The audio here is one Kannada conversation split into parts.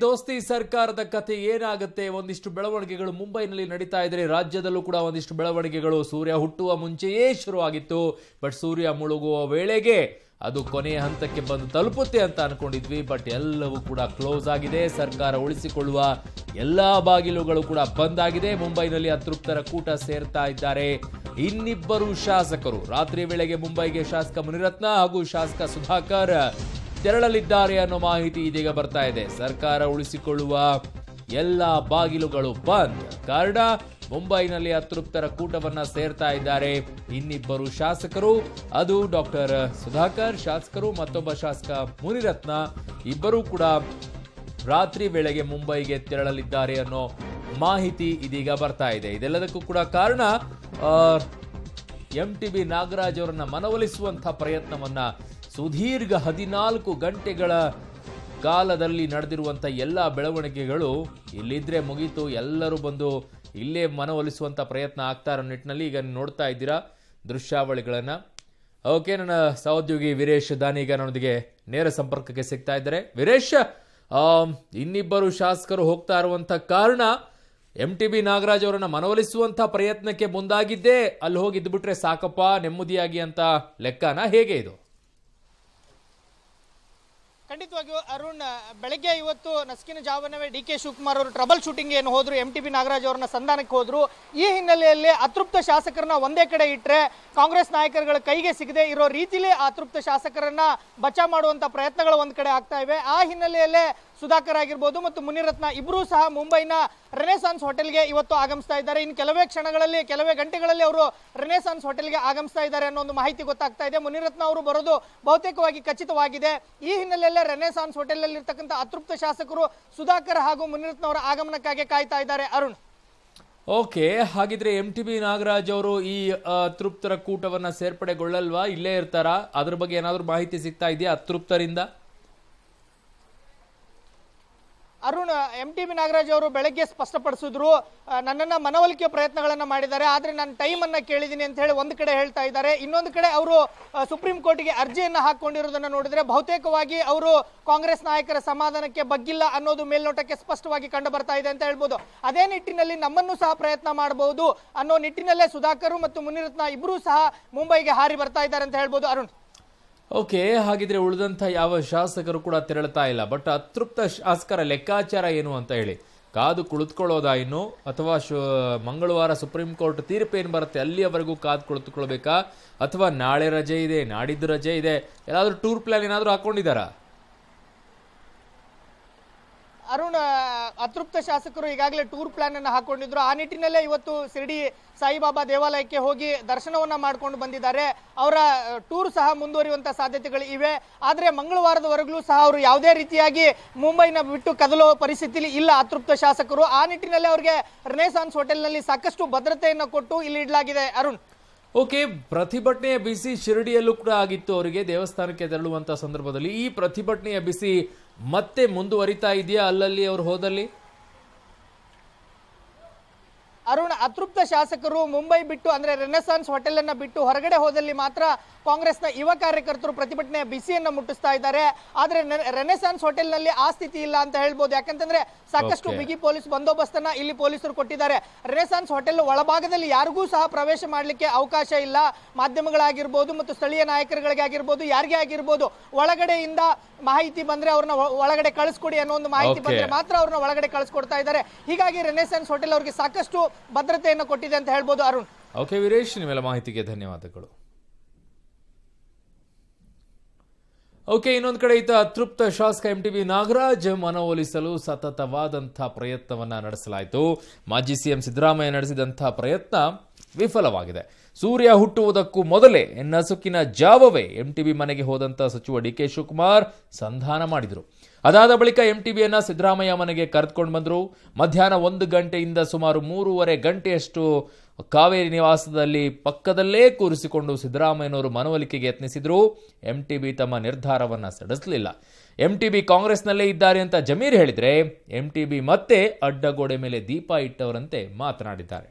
ದೋಸ್ತಿ ಸರ್ಕಾರದ ಕತೆ ಏನಾಗುತ್ತೆ ಒಂದಿಷ್ಟು ಬೆಳವಣಿಗೆಗಳು ಮುಂಬೈನಲ್ಲಿ ನಡೀತಾ ಇದ್ರೆ ರಾಜ್ಯದಲ್ಲೂ ಕೂಡ ಒಂದಿಷ್ಟು ಬೆಳವಣಿಗೆಗಳು ಸೂರ್ಯ ಹುಟ್ಟುವ ಮುಂಚೆಯೇ ಶುರುವಾಗಿತ್ತು ಬಟ್ ಸೂರ್ಯ ಮುಳುಗುವ ವೇಳೆಗೆ ಅದು ಕೊನೆಯ ಹಂತಕ್ಕೆ ಬಂದು ತಲುಪುತ್ತೆ ಅಂತ ಅನ್ಕೊಂಡಿದ್ವಿ ಬಟ್ ಎಲ್ಲವೂ ಕೂಡ ಕ್ಲೋಸ್ ಆಗಿದೆ ಸರ್ಕಾರ ಉಳಿಸಿಕೊಳ್ಳುವ ಎಲ್ಲಾ ಬಾಗಿಲುಗಳು ಕೂಡ ಬಂದ್ ಆಗಿದೆ ಮುಂಬೈನಲ್ಲಿ ಅತೃಪ್ತರ ಕೂಟ ಸೇರ್ತಾ ಇದ್ದಾರೆ ಇನ್ನಿಬ್ಬರು ಶಾಸಕರು ರಾತ್ರಿ ವೇಳೆಗೆ ಮುಂಬೈಗೆ ಶಾಸಕ ಮುನಿರತ್ನ ಹಾಗೂ ಶಾಸಕ ಸುಧಾಕರ್ ತೆರಳಲಿದ್ದಾರೆ ಅನ್ನೋ ಮಾಹಿತಿ ಇದೀಗ ಬರ್ತಾ ಇದೆ ಸರ್ಕಾರ ಉಳಿಸಿಕೊಳ್ಳುವ ಎಲ್ಲ ಬಾಗಿಲುಗಳು ಬಂದ್ ಕಾರಣ ಮುಂಬೈನಲ್ಲಿ ಅತೃಪ್ತರ ಕೂಟವನ್ನ ಸೇರ್ತಾ ಇದ್ದಾರೆ ಇನ್ನಿಬ್ಬರು ಶಾಸಕರು ಅದು ಡಾಕ್ಟರ್ ಸುಧಾಕರ್ ಶಾಸಕರು ಮತ್ತೊಬ್ಬ ಶಾಸಕ ಮುನಿರತ್ನ ಇಬ್ಬರೂ ಕೂಡ ರಾತ್ರಿ ವೇಳೆಗೆ ಮುಂಬೈಗೆ ತೆರಳಲಿದ್ದಾರೆ ಅನ್ನೋ ಮಾಹಿತಿ ಇದೀಗ ಬರ್ತಾ ಇದೆ ಇದೆಲ್ಲದಕ್ಕೂ ಕೂಡ ಕಾರಣ ಎಂ ಟಿ ಬಿ ನಾಗರಾಜ್ ಅವರನ್ನ ಮನವೊಲಿಸುವಂತಹ ಪ್ರಯತ್ನವನ್ನ ಸುದೀರ್ಘ ಹದಿನಾಲ್ಕು ಗಂಟೆಗಳ ಕಾಲದಲ್ಲಿ ನಡೆದಿರುವಂಥ ಎಲ್ಲ ಬೆಳವಣಿಗೆಗಳು ಇಲ್ಲಿದ್ರೆ ಮುಗೀತು ಎಲ್ಲರೂ ಬಂದು ಇಲ್ಲೇ ಮನವೊಲಿಸುವಂಥ ಪ್ರಯತ್ನ ಆಗ್ತಾ ಇರೋ ನಿಟ್ಟಿನಲ್ಲಿ ಈಗ ನೀವು ನೋಡ್ತಾ ಇದ್ದೀರಾ ದೃಶ್ಯಾವಳಿಗಳನ್ನು ಓಕೆ ನನ್ನ ಸಹೋದ್ಯೋಗಿ ವೀರೇಶ್ ದಾನಿ ಈಗ ನನ್ನೊಂದಿಗೆ ನೇರ ಸಂಪರ್ಕಕ್ಕೆ ಸಿಗ್ತಾ ಇದ್ದಾರೆ ವೀರೇಶ್ ಆಮ್, ಇನ್ನಿಬ್ಬರು ಶಾಸಕರು ಹೋಗ್ತಾ ಇರುವಂತ ಕಾರಣ ಎಂ ಟಿ ಬಿ ನಾಗರಾಜ್ ಅವರನ್ನ ಮನವೊಲಿಸುವಂತ ಪ್ರಯತ್ನಕ್ಕೆ ಮುಂದಾಗಿದ್ದೇ ಅಲ್ಲಿ ಹೋಗಿ ಇದ್ಬಿಟ್ರೆ ಸಾಕಪ್ಪ ನೆಮ್ಮದಿಯಾಗಿ ಅಂತ ಲೆಕ್ಕನ ಹೇಗೆ ಇದು ಖಂಡಿತವಾಗಿಯೂ ಅರುಣ್ ಬೆಳಗ್ಗೆ ಇವತ್ತು ನಸ್ಕಿನ ಜಾವನವೇ ಡಿ ಕೆ ಶಿವಕುಮಾರ್ ಅವರು ಟ್ರಬಲ್ ಶೂಟಿಂಗ್ ಏನು ಹೋದ್ರು ಎಂ ಟಿ ಬಿ ನಾಗರಾಜ್ ಅವರನ್ನ ಸಂಧಾನಕ್ಕೆ ಹೋದ್ರು ಈ ಹಿನ್ನೆಲೆಯಲ್ಲಿ ಅತೃಪ್ತ ಶಾಸಕರನ್ನ ಒಂದೇ ಕಡೆ ಇಟ್ಟರೆ ಕಾಂಗ್ರೆಸ್ ನಾಯಕರುಗಳ ಕೈಗೆ ಸಿಗದೆ ಇರೋ ರೀತಿಲಿ ಅತೃಪ್ತ ಶಾಸಕರನ್ನ ಬಚಾವ್ ಮಾಡುವಂತ ಪ್ರಯತ್ನಗಳು ಒಂದ್ ಕಡೆ ಆಗ್ತಾ ಇವೆ ಆ ಹಿನ್ನೆಲೆಯಲ್ಲೇ ಸುಧಾಕರ್ ಆಗಿರ್ಬೋದು ಮತ್ತು ಮುನಿರತ್ನ ಇಬ್ಬರೂ ಸಹ ಮುಂಬೈನ ರೆನೆಸಾನ್ಸ್ ಹೋಟೆಲ್ಗೆ ಇವತ್ತು ಆಗಮಿಸ್ತಾ ಇದ್ದಾರೆ ಇನ್ನು ಕೆಲವೇ ಕ್ಷಣಗಳಲ್ಲಿ ಕೆಲವೇ ಗಂಟೆಗಳಲ್ಲಿ ಅವರು ರೆನೆಸಾನ್ಸ್ ಹೋಟೆಲ್ಗೆ ಆಗಮಿಸ್ತಾ ಇದ್ದಾರೆ ಅನ್ನೋ ಒಂದು ಮಾಹಿತಿ ಗೊತ್ತಾಗ್ತಾ ಇದೆ ಮುನಿರತ್ನ ಅವರು ಬರೋದು ಬಹುತೇಕವಾಗಿ ಖಚಿತವಾಗಿದೆ ಈ ಹಿನ್ನೆಲೆಯಲ್ಲೇ ರೆನೆಸಾನ್ಸ್ ಹೋಟೆಲ್ನಲ್ಲಿ ಇರ್ತಕ್ಕಂಥ ಅತೃಪ್ತ ಶಾಸಕರು ಸುಧಾಕರ್ ಹಾಗೂ ಮುನಿರತ್ನ ಅವರ ಆಗಮನಕ್ಕಾಗಿ ಕಾಯ್ತಾ ಇದ್ದಾರೆ ಅರುಣ್ ಓಕೆ ಹಾಗಿದ್ರೆ ಎಂ ಟಿ ಬಿ ನಾಗರಾಜ್ ಅವರು ಈ ಅತೃಪ್ತರ ಕೂಟವನ್ನ ಸೇರ್ಪಡೆಗೊಳ್ಳಲ್ವಾ ಇಲ್ಲೇ ಇರ್ತಾರಾ ಅದ್ರ ಬಗ್ಗೆ ಏನಾದ್ರೂ ಮಾಹಿತಿ ಸಿಗ್ತಾ ಇದೆಯಾ ಅತೃಪ್ತರಿಂದ Arun M T B Nagaraj ಅವರು ಬೆಳಗ್ಗೆ ಸ್ಪಷ್ಟಪಡಿಸಿದ್ರು ಆ, ನನ್ನನ್ನ ಮನವೊಲಿಕೆ ಪ್ರಯತ್ನಗಳನ್ನ ಮಾಡಿದ್ದಾರೆ ಆದ್ರೆ ನಾನು ಟೈಮ್ ಅನ್ನ ಕೇಳಿದ್ದೀನಿ ಅಂತ ಹೇಳಿ ಒಂದು ಕಡೆ ಹೇಳ್ತಾ ಇದ್ದಾರೆ ಇನ್ನೊಂದು ಕಡೆ ಅವರು ಸುಪ್ರೀಂ ಕೋರ್ಟ್ಗೆ ಅರ್ಜಿಯನ್ನ ಹಾಕೊಂಡಿರೋದನ್ನ ನೋಡಿದ್ರೆ ಬಹುತೇಕವಾಗಿ ಅವರು ಕಾಂಗ್ರೆಸ್ ನಾಯಕರ ಸಮಾಧಾನಕ್ಕೆ ಬಗ್ಗಿಲ್ಲ ಅನ್ನೋದು ಮೇಲ್ನೋಟಕ್ಕೆ ಸ್ಪಷ್ಟವಾಗಿ ಕಂಡು ಬರ್ತಾ ಇದೆ ಅಂತ ಹೇಳ್ಬೋದು ಅದೇ ನಿಟ್ಟಿನಲ್ಲಿ ನಮ್ಮನ್ನು ಸಹ ಪ್ರಯತ್ನ ಮಾಡಬಹುದು ಅನ್ನೋ ನಿಟ್ಟಿನಲ್ಲೇ ಸುಧಾಕರ್ ಮತ್ತು ಮುನಿರತ್ನ ಇಬ್ಬರೂ ಸಹ ಮುಂಬೈಗೆ ಹಾರಿ ಬರ್ತಾ ಇದ್ದಾರೆ ಅಂತ ಹೇಳ್ಬೋದು ಅರುಣ್ ಓಕೆ ಹಾಗಿದ್ರೆ ಉಳಿದಂತ ಯಾವ ಶಾಸಕರು ಕೂಡ ತೆರಳ್ತಾ ಇಲ್ಲ ಬಟ್ ಅತೃಪ್ತ ಶಾಸಕರ ಲೆಕ್ಕಾಚಾರ ಏನು ಅಂತ ಹೇಳಿ ಕಾದು ಕುಳಿತುಕೊಳ್ಳೋದಾ ಇನ್ನು ಅಥವಾ ಶು ಮಂಗಳವಾರ ಸುಪ್ರೀಂ ಕೋರ್ಟ್ ತೀರ್ಪು ಏನು ಬರುತ್ತೆ ಅಲ್ಲಿಯವರೆಗೂ ಕಾದು ಕುಳಿತುಕೊಳ್ಬೇಕಾ ಅಥವಾ ನಾಳೆ ರಜೆ ಇದೆ ನಾಡಿದ್ದು ರಜೆ ಇದೆ ಏನಾದರೂ ಟೂರ್ ಪ್ಲಾನ್ ಏನಾದರೂ ಹಾಕೊಂಡಿದ್ದಾರಾ ಅರುಣ್ ಆ, ಅತೃಪ್ತ ಶಾಸಕರು ಈಗಾಗಲೇ ಟೂರ್ ಪ್ಲಾನ್ ಅನ್ನು ಹಾಕೊಂಡಿದ್ರು ಆ ನಿಟ್ಟಿನಲ್ಲೇ ಇವತ್ತು ಶಿರಡಿ ಸಾಯಿಬಾಬಾ ದೇವಾಲಯಕ್ಕೆ ಹೋಗಿ ದರ್ಶನವನ್ನ ಮಾಡ್ಕೊಂಡು ಬಂದಿದ್ದಾರೆ ಅವರ ಟೂರ್ ಸಹ ಮುಂದುವರಿಯುವಂತ ಸಾಧ್ಯತೆಗಳು ಇವೆ ಆದ್ರೆ ಮಂಗಳವಾರದವರೆಗೂ ಸಹ ಅವರು ಯಾವುದೇ ರೀತಿಯಾಗಿ ಮುಂಬೈನ ಬಿಟ್ಟು ಕದಲೋ ಪರಿಸ್ಥಿತಿಲಿ ಇಲ್ಲ ಅತೃಪ್ತ ಶಾಸಕರು ಆ ನಿಟ್ಟಿನಲ್ಲಿ ಅವರಿಗೆ ರೆನೇಸಾನ್ಸ್ ಹೋಟೆಲ್ನಲ್ಲಿ ಸಾಕಷ್ಟು ಭದ್ರತೆಯನ್ನು ಕೊಟ್ಟು ಇಲ್ಲಿ ಇಡಲಾಗಿದೆ ಅರುಣ್ ಓಕೆ ಪ್ರತಿಭಟನೆಯ ಬಿಸಿ ಶಿರಡಿಯಲ್ಲೂ ಕೂಡ ಆಗಿತ್ತು ಅವರಿಗೆ ದೇವಸ್ಥಾನಕ್ಕೆ ತೆರಳುವಂತ ಸಂದರ್ಭದಲ್ಲಿ ಈ ಪ್ರತಿಭಟನೆಯ ಬಿಸಿ ಮತ್ತೆ ಮುಂದುವರಿತಾ ಇದೆಯಾ ಅಲ್ಲಲ್ಲಿ ಅವರು ಹೋದಲ್ಲಿ ಅರುಣ್ ಅತೃಪ್ತ ಶಾಸಕರು ಮುಂಬೈ ಬಿಟ್ಟು ಅಂದ್ರೆ ರೆನೆಸಾನ್ಸ್ ಹೋಟೆಲ್ ಅನ್ನ ಬಿಟ್ಟು ಹೊರಗಡೆ ಹೋದಲ್ಲಿ ಮಾತ್ರ ಕಾಂಗ್ರೆಸ್ನ ಯುವ ಕಾರ್ಯಕರ್ತರು ಪ್ರತಿಭಟನೆಯ ಬಿಸಿಯನ್ನ ಮುಟ್ಟಿಸ್ತಾ ಇದ್ದಾರೆ ಆದ್ರೆ ನೆ- ರೆನೆಸಾನ್ಸ್ ಹೋಟೆಲ್ನಲ್ಲಿ ಆ ಸ್ಥಿತಿ ಇಲ್ಲ ಅಂತ ಹೇಳ್ಬೋದು ಯಾಕಂತಂದ್ರೆ ಸಾಕಷ್ಟು Okay. ಬಿಗಿ ಪೊಲೀಸ್ ಬಂದೋಬಸ್ತನ್ನ ಇಲ್ಲಿ ಪೊಲೀಸರು ಕೊಟ್ಟಿದ್ದಾರೆ ರೆನೆಸಾನ್ಸ್ ಹೋಟೆಲ್ ಒಳಭಾಗದಲ್ಲಿ ಯಾರಿಗೂ ಸಹ ಪ್ರವೇಶ ಮಾಡಲಿಕ್ಕೆ ಅವಕಾಶ ಇಲ್ಲ ಮಾಧ್ಯಮಗಳಾಗಿರ್ಬೋದು ಮತ್ತು ಸ್ಥಳೀಯ ನಾಯಕರುಗಳಿಗೆ ಆಗಿರ್ಬೋದು ಯಾರಿಗೇ ಆಗಿರ್ಬೋದು ಒಳಗಡೆಯಿಂದ ಮಾಹಿತಿ ಬಂದ್ರೆ ಅವ್ರನ್ನ ಒ- ಒಳಗಡೆ ಕಳಿಸ್ಕೊಡಿ ಅನ್ನೋ ಒಂದು ಮಾಹಿತಿ Okay. ಬಂದ್ರೆ ಮಾತ್ರ ಅವ್ರನ್ನ ಒಳಗಡೆ ಕಳಿಸ್ಕೊಡ್ತಾ ಇದ್ದಾರೆ ಹೀಗಾಗಿ ರೆನೆಸೆನ್ಸ್ ಹೋಟೆಲ್ ಅವರಿಗೆ ಸಾಕಷ್ಟು ಭದ್ರತೆಯನ್ನು ಕೊಟ್ಟಿದೆ ಅಂತ ಹೇಳ್ಬೋದು ಅರುಣ್ ಓಕೆ ವೀರೇಶ್ ನಿಮ್ಮೆಲ್ಲ ಮಾಹಿತಿಗೆ ಧನ್ಯವಾದಗಳು ಓಕೆ ಇನ್ನೊಂದು ಕಡೆ ಈತ ಅತೃಪ್ತ ಶಾಸಕ ಎಂ ಟಿ ಬಿ ನಾಗರಾಜ್ ಮನವೊಲಿಸಲು ಸತತವಾದಂತಹ ಪ್ರಯತ್ನವನ್ನ ನಡೆಸಲಾಯಿತು ಮಾಜಿ ಸಿಎಂ ಸಿದ್ದರಾಮಯ್ಯ ನಡೆಸಿದಂತಹ ಪ್ರಯತ್ನ ವಿಫಲವಾಗಿದೆ ಸೂರ್ಯ ಹುಟ್ಟುವುದಕ್ಕೂ ಮೊದಲೇ ನಸುಕಿನ ಜಾವವೇ ಎಂಟಿಬಿ ಮನೆಗೆ ಹೋದಂತ ಸಚಿವ ಡಿ ಕೆ ಶಿವಕುಮಾರ್ ಸಂಧಾನ ಮಾಡಿದರು ಅದಾದ ಬಳಿಕ ಎಂಟಿಬಿಯನ್ನ ಸಿದ್ದರಾಮಯ್ಯ ಮನೆಗೆ ಕರೆದುಕೊಂಡು ಬಂದರು ಮಧ್ಯಾಹ್ನ ಒಂದು ಗಂಟೆಯಿಂದ ಸುಮಾರು ಮೂರುವರೆ ಗಂಟೆಯಷ್ಟು ಕಾವೇರಿ ನಿವಾಸದಲ್ಲಿ ಪಕ್ಕದಲ್ಲೇ ಕೂರಿಸಿಕೊಂಡು ಸಿದ್ದರಾಮಯ್ಯನವರು ಮನವೊಲಿಕೆಗೆ ಯತ್ನಿಸಿದ್ರು ಎಂಟಿಬಿ ತಮ್ಮ ನಿರ್ಧಾರವನ್ನ ಸಡಿಸಲಿಲ್ಲ ಎಂಟಿಬಿ ಕಾಂಗ್ರೆಸ್ನಲ್ಲೇ ಇದ್ದಾರೆ ಅಂತ ಜಮೀರ್ ಹೇಳಿದ್ರೆ ಎಂಟಿಬಿ ಮತ್ತೆ ಅಡ್ಡಗೋಡೆ ಮೇಲೆ ದೀಪ ಇಟ್ಟವರಂತೆ ಮಾತನಾಡಿದ್ದಾರೆ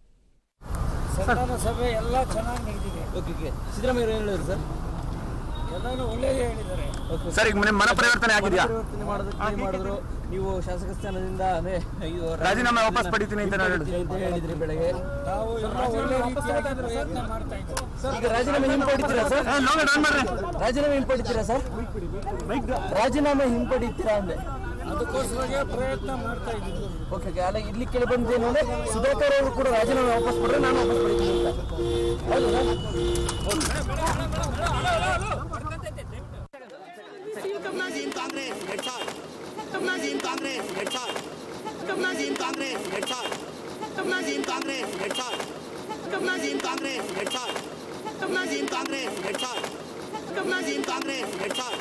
ಸಂಧಾನ ಸಭೆ ಎಲ್ಲ ಚೆನ್ನಾಗಿ ನಡೆದಿದೆ ಓಕೆ ಓಕೆ ಸಿದ್ದರಾಮಯ್ಯ ಏನು ಹೇಳಿದ್ರು ಸರ್ ಎಲ್ಲರೂ ಒಳ್ಳೆಯದೇ ಹೇಳಿದ್ದಾರೆ ಸರ್ ಈಗ ಮನೆ ಮನ ಪರಿವರ್ತನೆ ಆಗಿದೆಯಾ ಪರಿವರ್ತನೆ ಮಾಡೋದಕ್ಕೆ ಟ್ರೈ ಮಾಡಿದ್ರು ನೀವು ಶಾಸಕ ಸ್ಥಾನದಿಂದ ಅದೇ ಇದು ರಾಜೀನಾಮೆ ವಾಪಸ್ ಪಡಿತೀನಿ ಅಂತ ನಾನು ಹೇಳಿದೆ. ಅಂತ ಹೇಳಿದ್ರಿ ಬೆಳಗ್ಗೆ ಸ್ವಲ್ಪ ಒಳ್ಳೆ ರೀತಿಯಾಗಿ ಪ್ರಯತ್ನ ಮಾಡ್ತಾ ಇದ್ದೀವಿ. ಈಗ ರಾಜೀನಾಮೆ ಹಿಂಪಡಿತೀರಾ ಸರ್ ಏ, ಲೋಗ ಡೌನ್ ಮಾಡ್ರಿ ರಾಜೀನಾಮೆ ಹಿಂಪಡಿತೀರಾ ಸರ್ ರಾಜೀನಾಮೆ ಹಿಂಪಡಿತೀರಾ ಅಂದೆ ಅದಕ್ಕೋಸ್ಕರ ಪ್ರಯತ್ನ ಮಾಡ್ತಾ ಇದ್ದೀವಿ ಓಕೆ ಓಕೆ ಅಲ್ಲ ಇಲ್ಲಿ ಕೇಳಿ ಬಂದೇನು ಅಂದ್ರೆ ಸುಧಾಕರ್ ಅವರು ಕೂಡ ರಾಜೀನಾಮೆ ವಾಪಸ್ ಕೊಡ್ರೆ ನಾನು ವಾಪಸ್ ಪಡಿತೀನಿ ಅಂತ ಹೌದು sir Nazim Congress, head shot. Nazim Congress, head shot. Nazim Congress, head shot. Nazim Congress, head shot. Nazim Congress, head shot. Nazim Congress, head shot. Nazim Congress, head shot.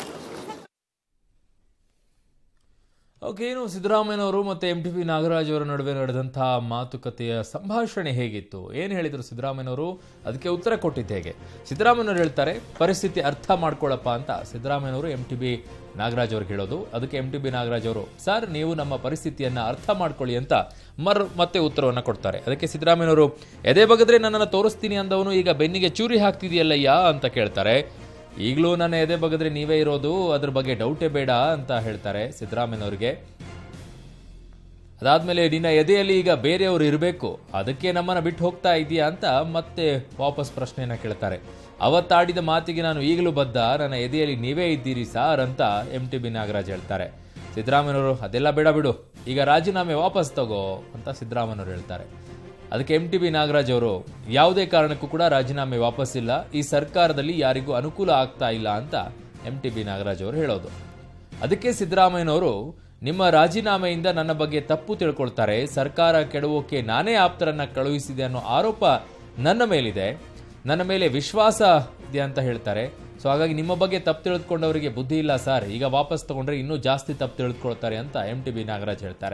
Okay ಏನು ಸಿದ್ದರಾಮಯ್ಯನವರು ಮತ್ತು ಎಂ ಟಿ ಪಿ ನಾಗರಾಜ್ ಅವರ ನಡುವೆ ನಡೆದಂತಹ ಮಾತುಕತೆಯ ಸಂಭಾಷಣೆ ಹೇಗಿತ್ತು ಏನು ಹೇಳಿದರು ಸಿದ್ದರಾಮಯ್ಯನವರು ಅದಕ್ಕೆ ಉತ್ತರ ಕೊಟ್ಟಿದ್ದು ಹೇಗೆ ಸಿದ್ದರಾಮಯ್ಯನವರು ಹೇಳ್ತಾರೆ ಪರಿಸ್ಥಿತಿ ಅರ್ಥ ಮಾಡ್ಕೊಳ್ಳಪ್ಪ ಅಂತ ಸಿದ್ದರಾಮಯ್ಯನವರು ಎಂ ಟಿ ಬಿ ನಾಗರಾಜ್ ಅವ್ರಿಗೆ ಹೇಳೋದು ಅದಕ್ಕೆ ಎಂ ಟಿ ಬಿ ನಾಗರಾಜ್ ಅವರು ಸರ್ ನೀವು ನಮ್ಮ ಪರಿಸ್ಥಿತಿಯನ್ನು ಅರ್ಥ ಮಾಡ್ಕೊಳ್ಳಿ ಅಂತ ಮರ್ ಮತ್ತೆ ಉತ್ತರವನ್ನು ಕೊಡ್ತಾರೆ ಅದಕ್ಕೆ ಸಿದ್ದರಾಮಯ್ಯನವರು ಎದೆ ಬಗದ್ರೆ ನನ್ನನ್ನು ತೋರಿಸ್ತೀನಿ ಅಂದವನು ಈಗ ಬೆನ್ನಿಗೆ ಚೂರಿ ಹಾಕ್ತಿದೆಯಲ್ಲಯ್ಯ ಅಂತ ಕೇಳ್ತಾರೆ ಈಗಲೂ ನನ್ನ ಎದೆ ಬಗದ್ರೆ ನೀವೇ ಇರೋದು ಅದ್ರ ಬಗ್ಗೆ ಡೌಟೇ ಬೇಡ ಅಂತ ಹೇಳ್ತಾರೆ ಸಿದ್ದರಾಮಯ್ಯನವ್ರಿಗೆ ಅದಾದ್ಮೇಲೆ ನಿನ್ನ ಎದೆಯಲ್ಲಿ ಈಗ ಬೇರೆಯವರು ಇರಬೇಕು ಅದಕ್ಕೆ ನಮ್ಮನ್ನ ಬಿಟ್ಟು ಹೋಗ್ತಾ ಇದೆಯಾ ಅಂತ ಮತ್ತೆ ವಾಪಸ್ ಪ್ರಶ್ನೆಯನ್ನ ಕೇಳ್ತಾರೆ ಅವತ್ತಾಡಿದ ಮಾತಿಗೆ ನಾನು ಈಗಲೂ ಬದ್ಧ ನನ್ನ ಎದೆಯಲ್ಲಿ ನೀವೇ ಇದ್ದೀರಿ ಸಾರ್ ಅಂತ ಎಂ ಟಿ ಬಿ ನಾಗರಾಜ್ ಹೇಳ್ತಾರೆ ಸಿದ್ದರಾಮಯ್ಯನವರು ಅದೆಲ್ಲ ಬೇಡ ಬಿಡು ಈಗ ರಾಜೀನಾಮೆ ವಾಪಸ್ ತಗೋ ಅಂತ ಸಿದ್ದರಾಮಯ್ಯನವರು ಹೇಳ್ತಾರೆ ಅದಕ್ಕೆ ಎಂ ಟಿ ಬಿ ನಾಗರಾಜ್ ಅವರು ಯಾವುದೇ ಕಾರಣಕ್ಕೂ ಕೂಡ ರಾಜೀನಾಮೆ ವಾಪಸ್ ಇಲ್ಲ ಈ ಸರ್ಕಾರದಲ್ಲಿ ಯಾರಿಗೂ ಅನುಕೂಲ ಆಗ್ತಾ ಇಲ್ಲ ಅಂತ ಎಂ ಟಿ ಬಿ ನಾಗರಾಜ್ ಅವರು ಹೇಳೋದು ಅದಕ್ಕೆ ಸಿದ್ದರಾಮಯ್ಯನವರು ನಿಮ್ಮ ರಾಜೀನಾಮೆಯಿಂದ ನನ್ನ ಬಗ್ಗೆ ತಪ್ಪು ತಿಳ್ಕೊಳ್ತಾರೆ ಸರ್ಕಾರ ಕೆಡವೋಕೆ ನಾನೇ ಆಪ್ತರನ್ನ ಕಳುಹಿಸಿದೆ ಅನ್ನೋ ಆರೋಪ ನನ್ನ ಮೇಲಿದೆ ನನ್ನ ಮೇಲೆ ವಿಶ್ವಾಸ ಇದೆ ಅಂತ ಹೇಳ್ತಾರೆ ಸೊ ಹಾಗಾಗಿ ನಿಮ್ಮ ಬಗ್ಗೆ ತಪ್ಪು ತಿಳಿದುಕೊಂಡವರಿಗೆ ಬುದ್ಧಿ ಇಲ್ಲ ಸರ್ ಈಗ ವಾಪಸ್ ತಗೊಂಡ್ರೆ ಇನ್ನೂ ಜಾಸ್ತಿ ತಪ್ಪು ತಿಳಿದುಕೊಳ್ತಾರೆ ಅಂತ ಎಂ ಟಿ ಬಿ ನಾಗರಾಜ್ ಹೇಳ್ತಾರೆ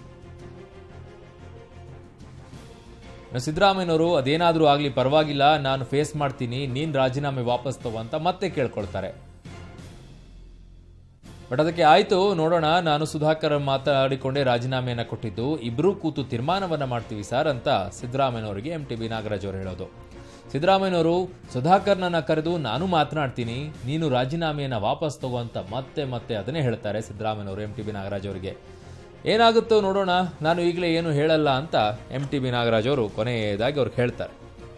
ಇನ್ನು ಸಿದ್ದರಾಮಯ್ಯನವರು ಅದೇನಾದರೂ ಆಗಲಿ ಪರವಾಗಿಲ್ಲ ನಾನು ಫೇಸ್ ಮಾಡ್ತೀನಿ ನೀನು ರಾಜೀನಾಮೆ ವಾಪಸ್ ತಗೋ ಅಂತ ಮತ್ತೆ ಕೇಳ್ಕೊಳ್ತಾರೆ ಬಟ್ ಅದಕ್ಕೆ ಆಯ್ತು ನೋಡೋಣ ನಾನು ಸುಧಾಕರ್ ಮಾತಾಡಿಕೊಂಡೇ ರಾಜೀನಾಮೆಯನ್ನ ಕೊಟ್ಟಿದ್ದು ಇಬ್ರು ಕೂತು ತೀರ್ಮಾನವನ್ನ ಮಾಡ್ತೀವಿ ಸರ್ ಅಂತ ಸಿದ್ದರಾಮಯ್ಯನವರಿಗೆ ಎಂ ಟಿ ಬಿ ನಾಗರಾಜ್ ಅವರು ಹೇಳೋದು ಸಿದ್ದರಾಮಯ್ಯನವರು ಸುಧಾಕರ್ನನ್ನ ಕರೆದು ನಾನು ಮಾತನಾಡ್ತೀನಿ ನೀನು ರಾಜೀನಾಮೆಯನ್ನ ವಾಪಸ್ ತಗೋ ಅಂತ ಮತ್ತೆ ಮತ್ತೆ ಅದನ್ನೇ ಹೇಳ್ತಾರೆ ಸಿದ್ದರಾಮಯ್ಯನವರು ಎಂ ಟಿ ಬಿ ನಾಗರಾಜ್ ಅವರಿಗೆ ಏನಾಗುತ್ತೋ ನೋಡೋಣ ನಾನು ಈಗಲೇ ಏನು ಹೇಳಲ್ಲ ಅಂತ ಎಂ ಟಿ ಬಿ ನಾಗರಾಜ್ ಅವರು ಕೊನೆಯದಾಗಿ ಅವ್ರಿಗೆ ಹೇಳ್ತಾರೆ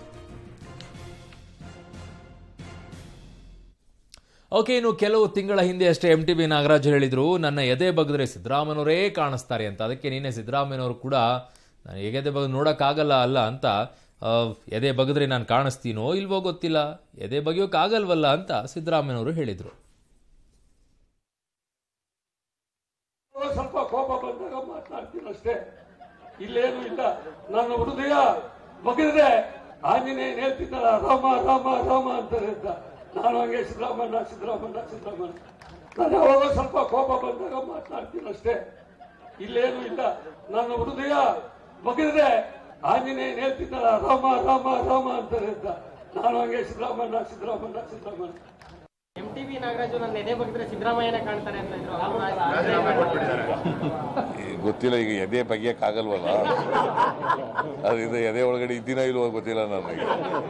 ಓಕೆ ಇನ್ನು ಕೆಲವು ತಿಂಗಳ ಹಿಂದೆ ಅಷ್ಟೇ ಎಂ ಟಿ ಬಿ ನಾಗರಾಜ್ ಹೇಳಿದ್ರು ನನ್ನ ಎದೆ ಬಗದ್ರೆ ಸಿದ್ದರಾಮಯ್ಯನವರೇ ಕಾಣಿಸ್ತಾರೆ ಅಂತ ಅದಕ್ಕೆ ನೀನೆ ಸಿದ್ದರಾಮಯ್ಯನವರು ಕೂಡ ನಾನು ಎದೆ ಬಗ್ ನೋಡೋಕ್ಕಾಗಲ್ಲ ಅಲ್ಲ ಅಂತ ಆ, ಎದೆ ಬಗದ್ರೆ ನಾನು ಕಾಣಿಸ್ತೀನೋ ಇಲ್ವೋ ಗೊತ್ತಿಲ್ಲ ಎದೆ ಬಗೆಯೋಕ್ಕಾಗಲ್ವಲ್ಲ ಅಂತ ಸಿದ್ದರಾಮಯ್ಯನವರು ಹೇಳಿದರು ಸ್ವಲ್ಪ ಕೋಪ ಬಂದಾಗ ಮಾತನಾಡ್ತೀನಿ ಅಷ್ಟೇ ಇಲ್ಲೇನು ಇಲ್ಲ ನನ್ನ ಹೃದಯ ಬಗೆದ್ರೆ ಆಂಜನೇಯನ್ ಹೇಳ್ತಿದ್ದಲ್ಲ ರಾಮ ರಾಮ ರಾಮ ಅಂತಾರೆ ಅಂತ ನಾನು ಹಂಗೆ ಸಿದ್ದರಾಮಣ್ಣ ಸಿದ್ದರಾಮಣ್ಣ ಸಿದ್ದರಾಮಣ್ಣ ನಾನು ಯಾವಾಗ ಸ್ವಲ್ಪ ಕೋಪ ಬಂದಾಗ ಮಾತನಾಡ್ತೀನಿ ಅಷ್ಟೇ ಇಲ್ಲೇನು ಇಲ್ಲ ನನ್ನ ಹೃದಯ ಬಗೆದ್ರೆ ಆಂಜನೇಯನ್ ಹೇಳ್ತಿದ್ದಲ್ಲ ರಾಮ ರಾಮ ರಾಮ ಅಂತಾರೆ ಅಂತ ನಾನು ಹಂಗೆ ಸಿದ್ದರಾಮಣ್ಣ ಸಿದ್ದರಾಮಣ್ಣ ಸಿದ್ದರಾಮಣ್ಣ ಎಂ ಟಿ ಬಿ ನಾಗರಾಜು ನನ್ನ ಎದೆ ಬಗ್ಗಿದ್ರೆ ಸಿದ್ದರಾಮಯ್ಯನೇ ಕಾಣ್ತಾರೆ ಅಂತ ಇದ್ರು ಗೊತ್ತಿಲ್ಲ ಈಗ ಎದೆ ಬಗೆಯಕ್ಕಾಗಲ್ವಲ್ಲ ಅದು ಇದು ಎದೆ ಒಳಗಡೆ ಇದ್ದೀನ ಇಲ್ವೋ ಗೊತ್ತಿಲ್ಲ ನನಗೆ